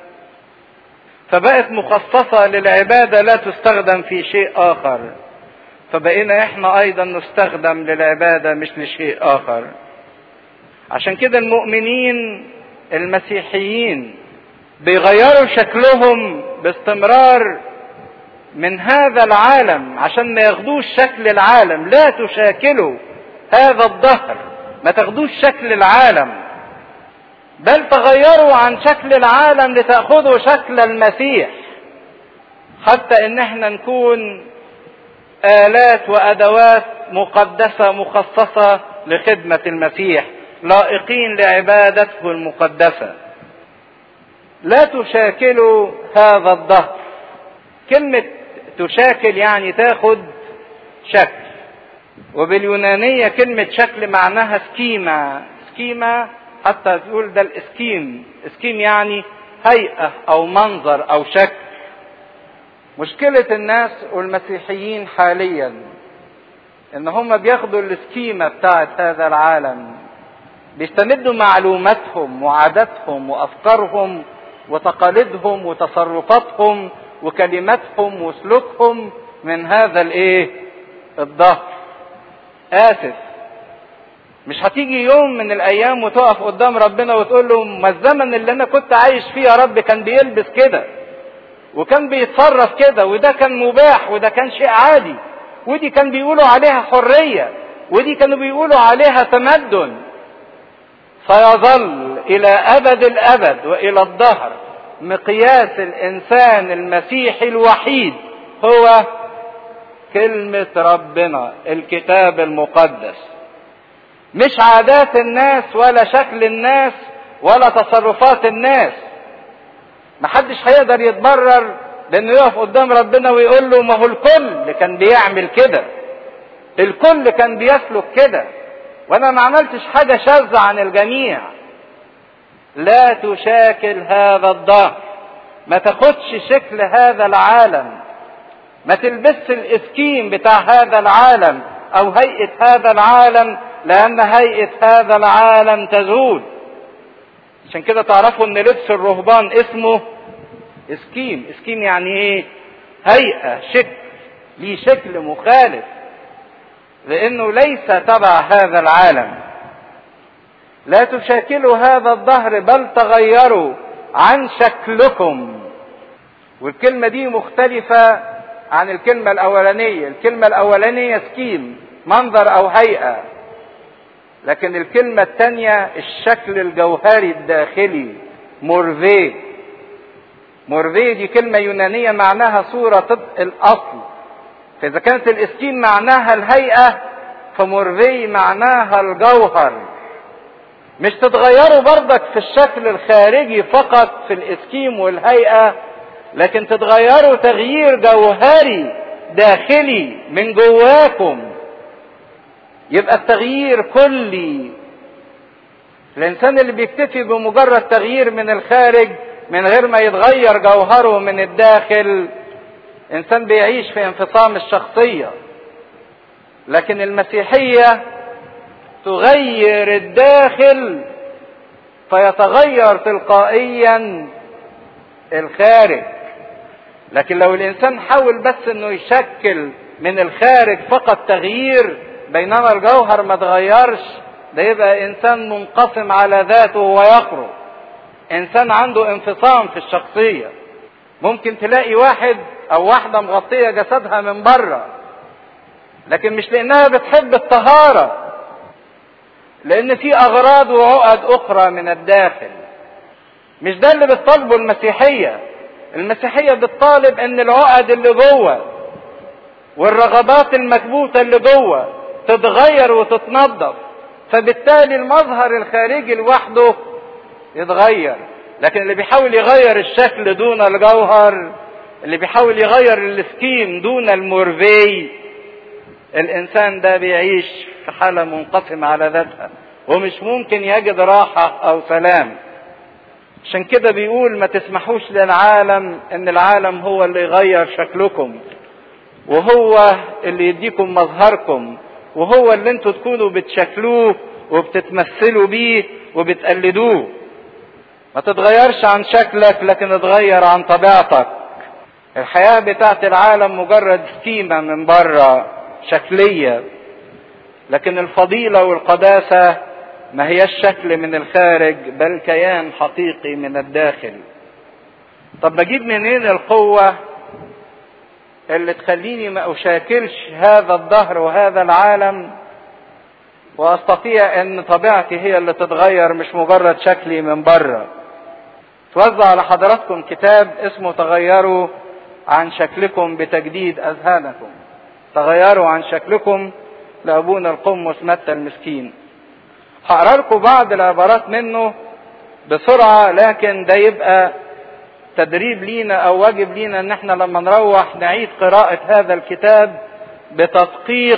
فبقت مخصصة للعبادة لا تستخدم في شيء اخر فبقينا احنا ايضا نستخدم للعبادة مش لشيء اخر عشان كده المؤمنين المسيحيين بيغيروا شكلهم باستمرار من هذا العالم عشان ما ياخدوش شكل العالم لا تشاكلوا هذا الظهر ما تاخدوش شكل العالم بل تغيروا عن شكل العالم لتاخذوا شكل المسيح حتى ان احنا نكون الات وادوات مقدسه مخصصه لخدمه المسيح لائقين لعبادته المقدسه لا تشاكلوا هذا الظهر كلمه تشاكل يعني تاخد شكل وباليونانيه كلمه شكل معناها سكيما سكيما حتى تقول ده الاسكيم اسكيم يعني هيئه او منظر او شكل مشكله الناس والمسيحيين حاليا ان هم بياخدوا السكيمه بتاعت هذا العالم بيستمدوا معلوماتهم وعاداتهم وافكارهم وتقاليدهم وتصرفاتهم وكلماتهم وسلوكهم من هذا الايه الظهر اسف مش هتيجي يوم من الايام وتقف قدام ربنا وتقول له ما الزمن اللي انا كنت عايش فيه يا رب كان بيلبس كده وكان بيتصرف كده وده كان مباح وده كان شيء عادي ودي كان بيقولوا عليها حرية ودي كانوا بيقولوا عليها تمدن سيظل الى ابد الابد والى الدهر مقياس الانسان المسيحي الوحيد هو كلمة ربنا الكتاب المقدس مش عادات الناس ولا شكل الناس ولا تصرفات الناس محدش هيقدر يتبرر لانه يقف قدام ربنا ويقول له ما هو الكل كان بيعمل كده الكل كان بيسلك كده وانا ما عملتش حاجة شاذة عن الجميع لا تشاكل هذا الظهر ما تاخدش شكل هذا العالم ما تلبسش الاسكيم بتاع هذا العالم او هيئة هذا العالم لان هيئة هذا العالم تزول عشان كده تعرفوا ان لبس الرهبان اسمه اسكيم اسكيم يعني ايه هيئة شكل ليه شكل مخالف لانه ليس تبع هذا العالم لا تشاكلوا هذا الظهر بل تغيروا عن شكلكم والكلمة دي مختلفة عن الكلمة الأولانية الكلمة الأولانية سكيم منظر أو هيئة لكن الكلمة الثانية الشكل الجوهري الداخلي مورفي مورفي دي كلمة يونانية معناها صورة طبق الأصل فإذا كانت الاسكيم معناها الهيئة فمورفي معناها الجوهر مش تتغيروا برضك في الشكل الخارجي فقط في الاسكيم والهيئة لكن تتغيروا تغيير جوهري داخلي من جواكم يبقى التغيير كلي الانسان اللي بيكتفي بمجرد تغيير من الخارج من غير ما يتغير جوهره من الداخل انسان بيعيش في انفصام الشخصيه لكن المسيحيه تغير الداخل فيتغير تلقائيا الخارج لكن لو الانسان حاول بس انه يشكل من الخارج فقط تغيير بينما الجوهر ما تغيرش ده يبقى انسان منقسم على ذاته ويخرج انسان عنده انفصام في الشخصيه ممكن تلاقي واحد او واحده مغطيه جسدها من بره لكن مش لانها بتحب الطهاره لان في اغراض وعقد اخرى من الداخل مش ده اللي بتطالبه المسيحيه المسيحيه بتطالب ان العقد اللي جوه والرغبات المكبوته اللي جوه تتغير وتتنظف فبالتالي المظهر الخارجي لوحده يتغير لكن اللي بيحاول يغير الشكل دون الجوهر اللي بيحاول يغير السكيم دون المورفي الانسان ده بيعيش في حالة منقسمة على ذاتها ومش ممكن يجد راحة او سلام عشان كده بيقول ما تسمحوش للعالم ان العالم هو اللي يغير شكلكم وهو اللي يديكم مظهركم وهو اللي انتوا تكونوا بتشكلوه وبتتمثلوا بيه وبتقلدوه ما تتغيرش عن شكلك لكن اتغير عن طبيعتك الحياة بتاعت العالم مجرد سكيمة من بره شكلية لكن الفضيلة والقداسة ما هي الشكل من الخارج بل كيان حقيقي من الداخل طب بجيب منين القوة اللي تخليني ما أشاكلش هذا الدهر وهذا العالم واستطيع ان طبيعتي هي اللي تتغير مش مجرد شكلي من بره توزع على حضراتكم كتاب اسمه تغيروا عن شكلكم بتجديد اذهانكم تغيروا عن شكلكم لابونا القمص متى المسكين هقرا لكم بعض العبارات منه بسرعه لكن ده يبقى تدريب لينا او واجب لينا ان احنا لما نروح نعيد قراءه هذا الكتاب بتدقيق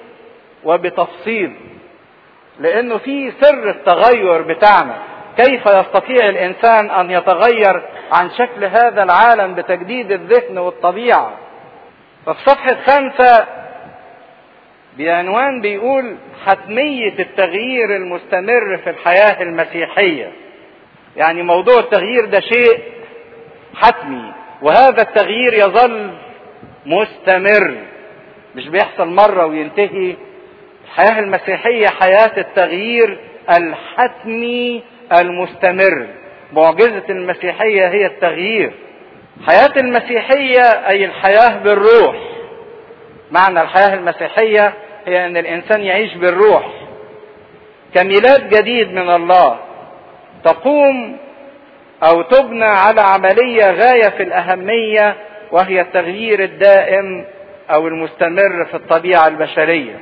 وبتفصيل لانه في سر التغير بتاعنا كيف يستطيع الانسان ان يتغير عن شكل هذا العالم بتجديد الذهن والطبيعه ففي صفحه خمسه بعنوان بيقول حتميه التغيير المستمر في الحياه المسيحيه يعني موضوع التغيير ده شيء حتمي وهذا التغيير يظل مستمر مش بيحصل مره وينتهي الحياة المسيحية حياة التغيير الحتمي المستمر معجزة المسيحية هي التغيير حياة المسيحية أي الحياة بالروح معنى الحياة المسيحية هي أن الإنسان يعيش بالروح كميلاد جديد من الله تقوم أو تبنى على عملية غاية في الأهمية وهي التغيير الدائم أو المستمر في الطبيعة البشرية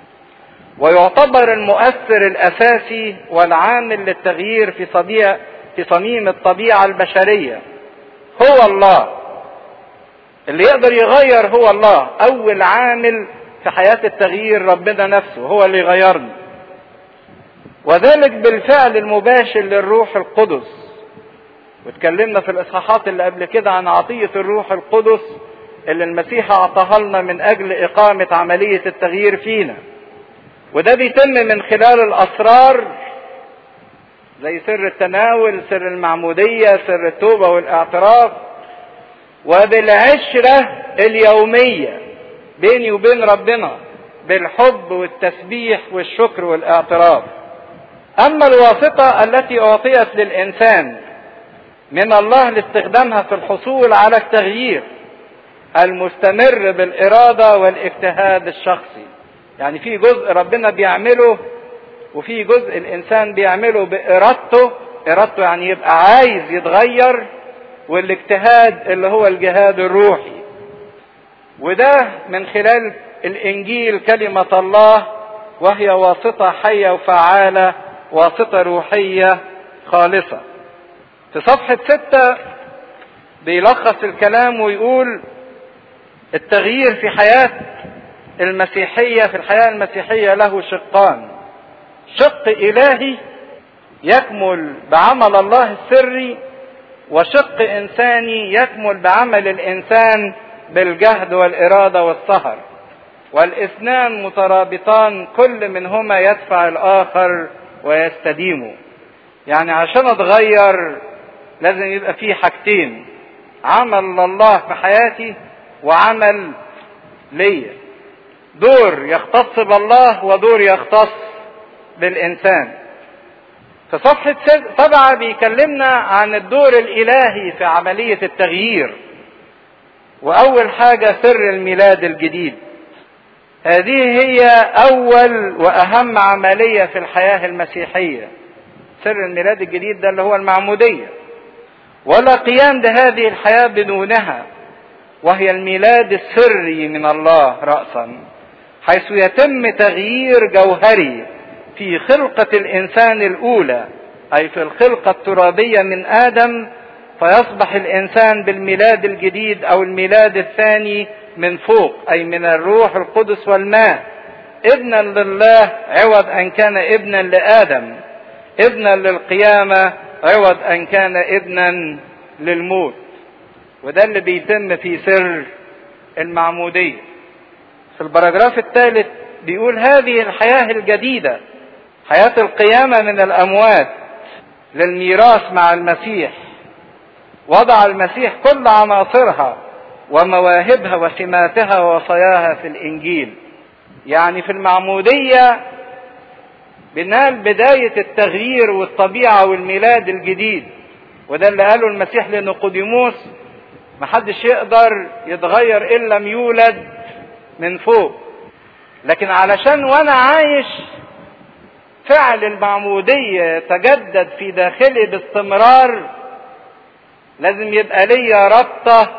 ويعتبر المؤثر الاساسي والعامل للتغيير في صديع في صميم الطبيعه البشريه هو الله اللي يقدر يغير هو الله اول عامل في حياه التغيير ربنا نفسه هو اللي يغيرني وذلك بالفعل المباشر للروح القدس واتكلمنا في الاصحاحات اللي قبل كده عن عطيه الروح القدس اللي المسيح اعطاها لنا من اجل اقامه عمليه التغيير فينا وده بيتم من خلال الاسرار زي سر التناول سر المعموديه سر التوبه والاعتراف وبالعشره اليوميه بيني وبين ربنا بالحب والتسبيح والشكر والاعتراف اما الواسطه التي اعطيت للانسان من الله لاستخدامها في الحصول على التغيير المستمر بالاراده والاجتهاد الشخصي يعني في جزء ربنا بيعمله وفي جزء الانسان بيعمله بارادته ارادته يعني يبقى عايز يتغير والاجتهاد اللي هو الجهاد الروحي وده من خلال الانجيل كلمه الله وهي واسطه حيه وفعاله واسطه روحيه خالصه في صفحه سته بيلخص الكلام ويقول التغيير في حياه المسيحية في الحياة المسيحية له شقان شق إلهي يكمل بعمل الله السري وشق إنساني يكمل بعمل الإنسان بالجهد والإرادة والسهر والاثنان مترابطان كل منهما يدفع الآخر ويستديمه يعني عشان أتغير لازم يبقى فيه حاجتين عمل الله في حياتي وعمل ليا دور يختص بالله ودور يختص بالإنسان في صفحة سبعة بيكلمنا عن الدور الإلهي في عملية التغيير وأول حاجة سر الميلاد الجديد هذه هي أول وأهم عملية في الحياة المسيحية سر الميلاد الجديد ده اللي هو المعمودية ولا قيام بهذه الحياة بدونها وهي الميلاد السري من الله رأسا حيث يتم تغيير جوهري في خلقة الإنسان الأولى أي في الخلقة الترابية من آدم فيصبح الإنسان بالميلاد الجديد أو الميلاد الثاني من فوق أي من الروح القدس والماء ابنا لله عوض أن كان ابنا لآدم ابنا للقيامة عوض أن كان ابنا للموت وده اللي بيتم في سر المعمودية في البراجراف الثالث بيقول هذه الحياة الجديدة حياة القيامة من الأموات للميراث مع المسيح وضع المسيح كل عناصرها ومواهبها وسماتها ووصاياها في الإنجيل يعني في المعمودية بنال بداية التغيير والطبيعة والميلاد الجديد وده اللي قاله المسيح لنقوديموس محدش يقدر يتغير إن لم يولد من فوق لكن علشان وانا عايش فعل المعمودية يتجدد في داخلي باستمرار لازم يبقى ليا ربطة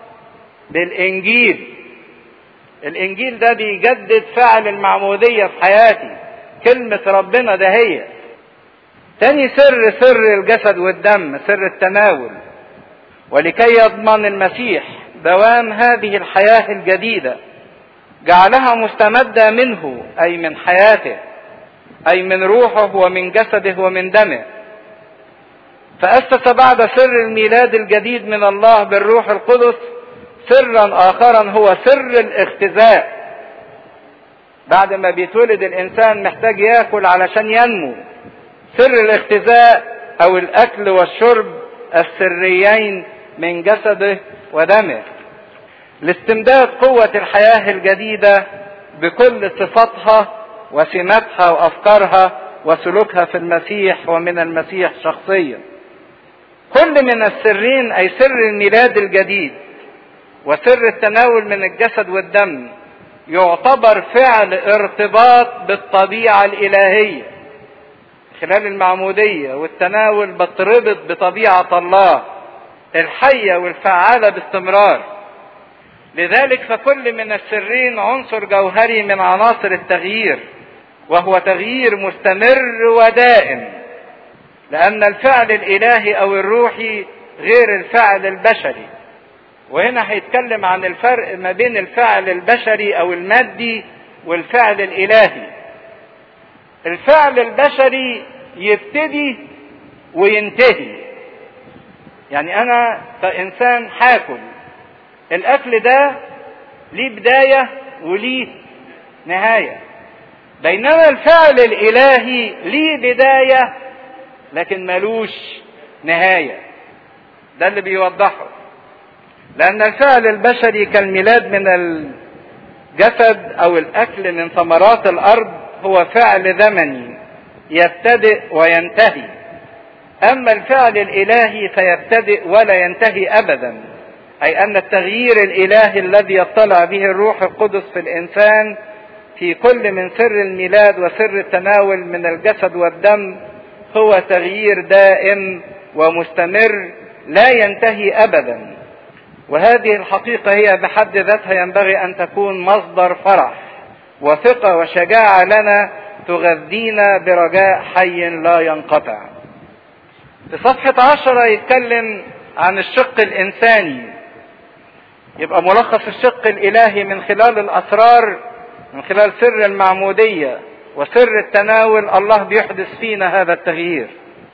بالإنجيل الإنجيل ده بيجدد فعل المعمودية في حياتي كلمة ربنا ده هي تاني سر سر الجسد والدم سر التناول ولكي يضمن المسيح دوام هذه الحياة الجديدة جعلها مستمدة منه أي من حياته أي من روحه ومن جسده ومن دمه فأسس بعد سر الميلاد الجديد من الله بالروح القدس سرا آخرا هو سر الاختزاء بعد ما بيتولد الإنسان محتاج ياكل علشان ينمو سر الاختزاء أو الأكل والشرب السريين من جسده ودمه لاستمداد قوة الحياة الجديدة بكل صفاتها وسماتها وأفكارها وسلوكها في المسيح ومن المسيح شخصيا. كل من السرين أي سر الميلاد الجديد وسر التناول من الجسد والدم يعتبر فعل ارتباط بالطبيعة الإلهية. خلال المعمودية والتناول بتربط بطبيعة الله الحية والفعالة باستمرار. لذلك فكل من السرين عنصر جوهري من عناصر التغيير وهو تغيير مستمر ودائم لان الفعل الالهي او الروحي غير الفعل البشري وهنا هيتكلم عن الفرق ما بين الفعل البشري او المادي والفعل الالهي الفعل البشري يبتدي وينتهي يعني انا كانسان هاكل الاكل ده ليه بداية وليه نهاية بينما الفعل الالهي ليه بداية لكن ملوش نهاية ده اللي بيوضحه لان الفعل البشري كالميلاد من الجسد او الاكل من ثمرات الارض هو فعل زمني يبتدئ وينتهي اما الفعل الالهي فيبتدئ ولا ينتهي ابدا أي أن التغيير الإلهي الذي يطلع به الروح القدس في الإنسان في كل من سر الميلاد وسر التناول من الجسد والدم هو تغيير دائم ومستمر لا ينتهي أبدا وهذه الحقيقة هي بحد ذاتها ينبغي أن تكون مصدر فرح وثقة وشجاعة لنا تغذينا برجاء حي لا ينقطع في صفحة عشرة يتكلم عن الشق الإنساني يبقى ملخص الشق الالهي من خلال الاسرار من خلال سر المعموديه وسر التناول الله بيحدث فينا هذا التغيير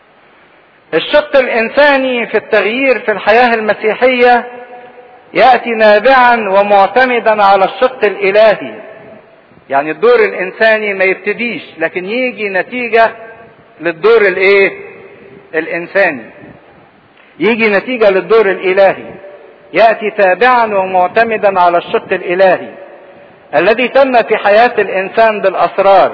الشق الانساني في التغيير في الحياه المسيحيه ياتي نابعا ومعتمدا على الشق الالهي يعني الدور الانساني ما يبتديش لكن يجي نتيجه للدور الايه الانساني يجي نتيجه للدور الالهي ياتي تابعا ومعتمدا على الشق الالهي الذي تم في حياه الانسان بالاسرار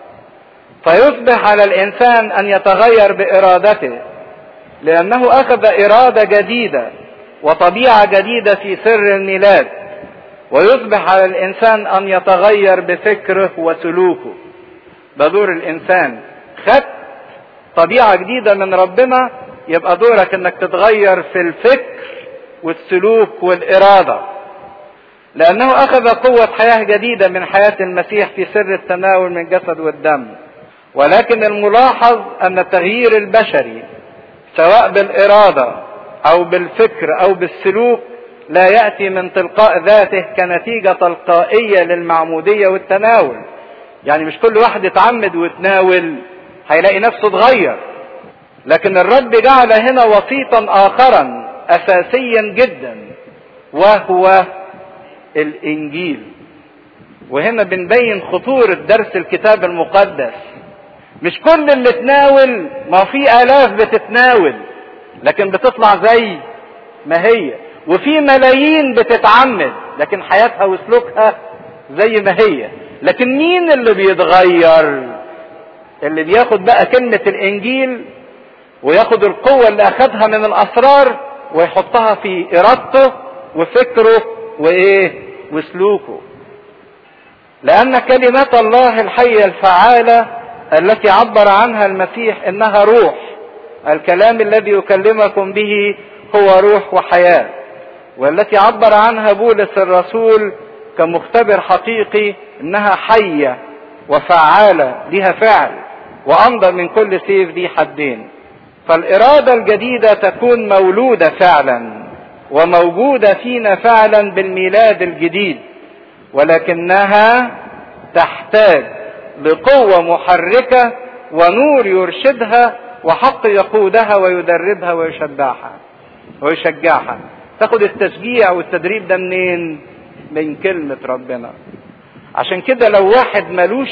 فيصبح على الانسان ان يتغير بارادته لانه اخذ اراده جديده وطبيعه جديده في سر الميلاد ويصبح على الانسان ان يتغير بفكره وسلوكه ده دور الانسان خد طبيعه جديده من ربنا يبقى دورك انك تتغير في الفكر والسلوك والإرادة لأنه أخذ قوة حياة جديدة من حياة المسيح في سر التناول من جسد والدم ولكن الملاحظ أن التغيير البشري سواء بالإرادة أو بالفكر أو بالسلوك لا يأتي من تلقاء ذاته كنتيجة تلقائية للمعمودية والتناول يعني مش كل واحد يتعمد ويتناول هيلاقي نفسه اتغير لكن الرب جعل هنا وسيطا آخرا اساسيا جدا وهو الانجيل وهنا بنبين خطورة درس الكتاب المقدس مش كل اللي تناول ما في آلاف بتتناول لكن بتطلع زي ما هي وفي ملايين بتتعمد لكن حياتها وسلوكها زي ما هي لكن مين اللي بيتغير اللي بياخد بقى كلمة الإنجيل وياخد القوة اللي أخدها من الأسرار ويحطها في إرادته وفكره وإيه وسلوكه لأن كلمات الله الحية الفعالة التي عبر عنها المسيح إنها روح الكلام الذي يكلمكم به هو روح وحياة والتي عبر عنها بولس الرسول كمختبر حقيقي إنها حية وفعالة لها فعل وأمضى من كل سيف ذي حدين فالإرادة الجديدة تكون مولودة فعلا وموجودة فينا فعلا بالميلاد الجديد ولكنها تحتاج لقوة محركة ونور يرشدها وحق يقودها ويدربها ويشجعها ويشجعها تاخد التشجيع والتدريب ده منين من كلمة ربنا عشان كده لو واحد ملوش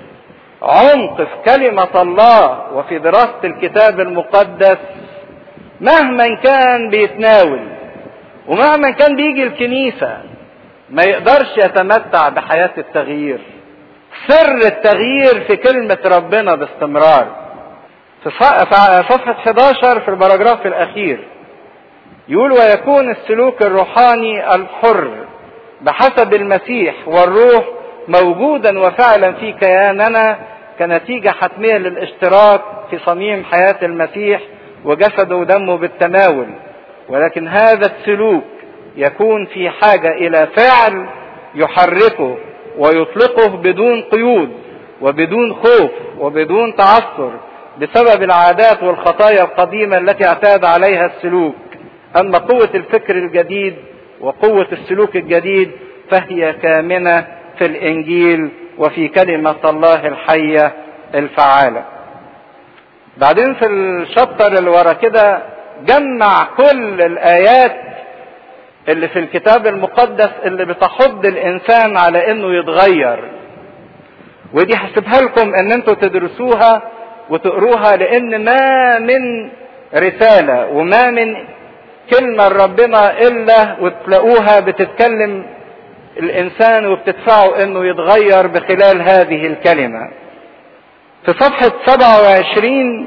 عمق في كلمة الله وفي دراسة الكتاب المقدس مهما كان بيتناول ومهما كان بيجي الكنيسة ما يقدرش يتمتع بحياة التغيير سر التغيير في كلمة ربنا باستمرار في صفحة 11 في البراجراف الأخير يقول ويكون السلوك الروحاني الحر بحسب المسيح والروح موجودا وفعلا في كياننا كنتيجة حتمية للاشتراك في صميم حياة المسيح وجسده ودمه بالتناول ولكن هذا السلوك يكون في حاجة إلى فعل يحركه ويطلقه بدون قيود وبدون خوف وبدون تعثر بسبب العادات والخطايا القديمة التي اعتاد عليها السلوك أما قوة الفكر الجديد وقوة السلوك الجديد فهي كامنة في الإنجيل وفي كلمة الله الحية الفعالة بعدين في الشطر اللي ورا كده جمع كل الآيات اللي في الكتاب المقدس اللي بتحض الإنسان على إنه يتغير ودي هسيبها لكم إن أنتوا تدرسوها وتقروها لأن ما من رسالة وما من كلمة ربنا إلا وتلاقوها بتتكلم الإنسان وبتدفعه إنه يتغير بخلال هذه الكلمة. في صفحة 27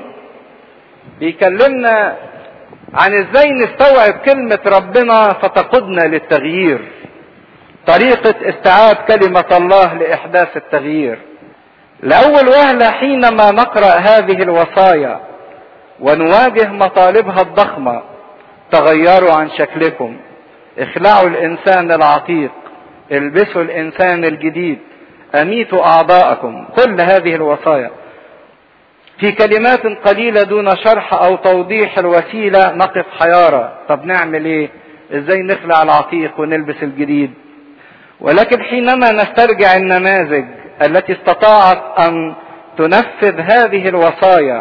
بيكلمنا عن ازاي نستوعب كلمة ربنا فتقودنا للتغيير. طريقة استيعاب كلمة الله لإحداث التغيير. لأول وهلة حينما نقرأ هذه الوصايا ونواجه مطالبها الضخمة تغيروا عن شكلكم اخلعوا الإنسان العتيق البسوا الإنسان الجديد أميتوا أعضاءكم كل هذه الوصايا في كلمات قليلة دون شرح أو توضيح الوسيلة نقف حيارى طب نعمل إيه إزاي نخلع العتيق ونلبس الجديد ولكن حينما نسترجع النماذج التي استطاعت أن تنفذ هذه الوصايا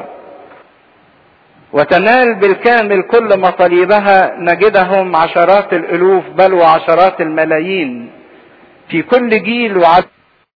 وتنال بالكامل كل مطالبها نجدهم عشرات الالوف بل وعشرات الملايين في كل جيل وعدد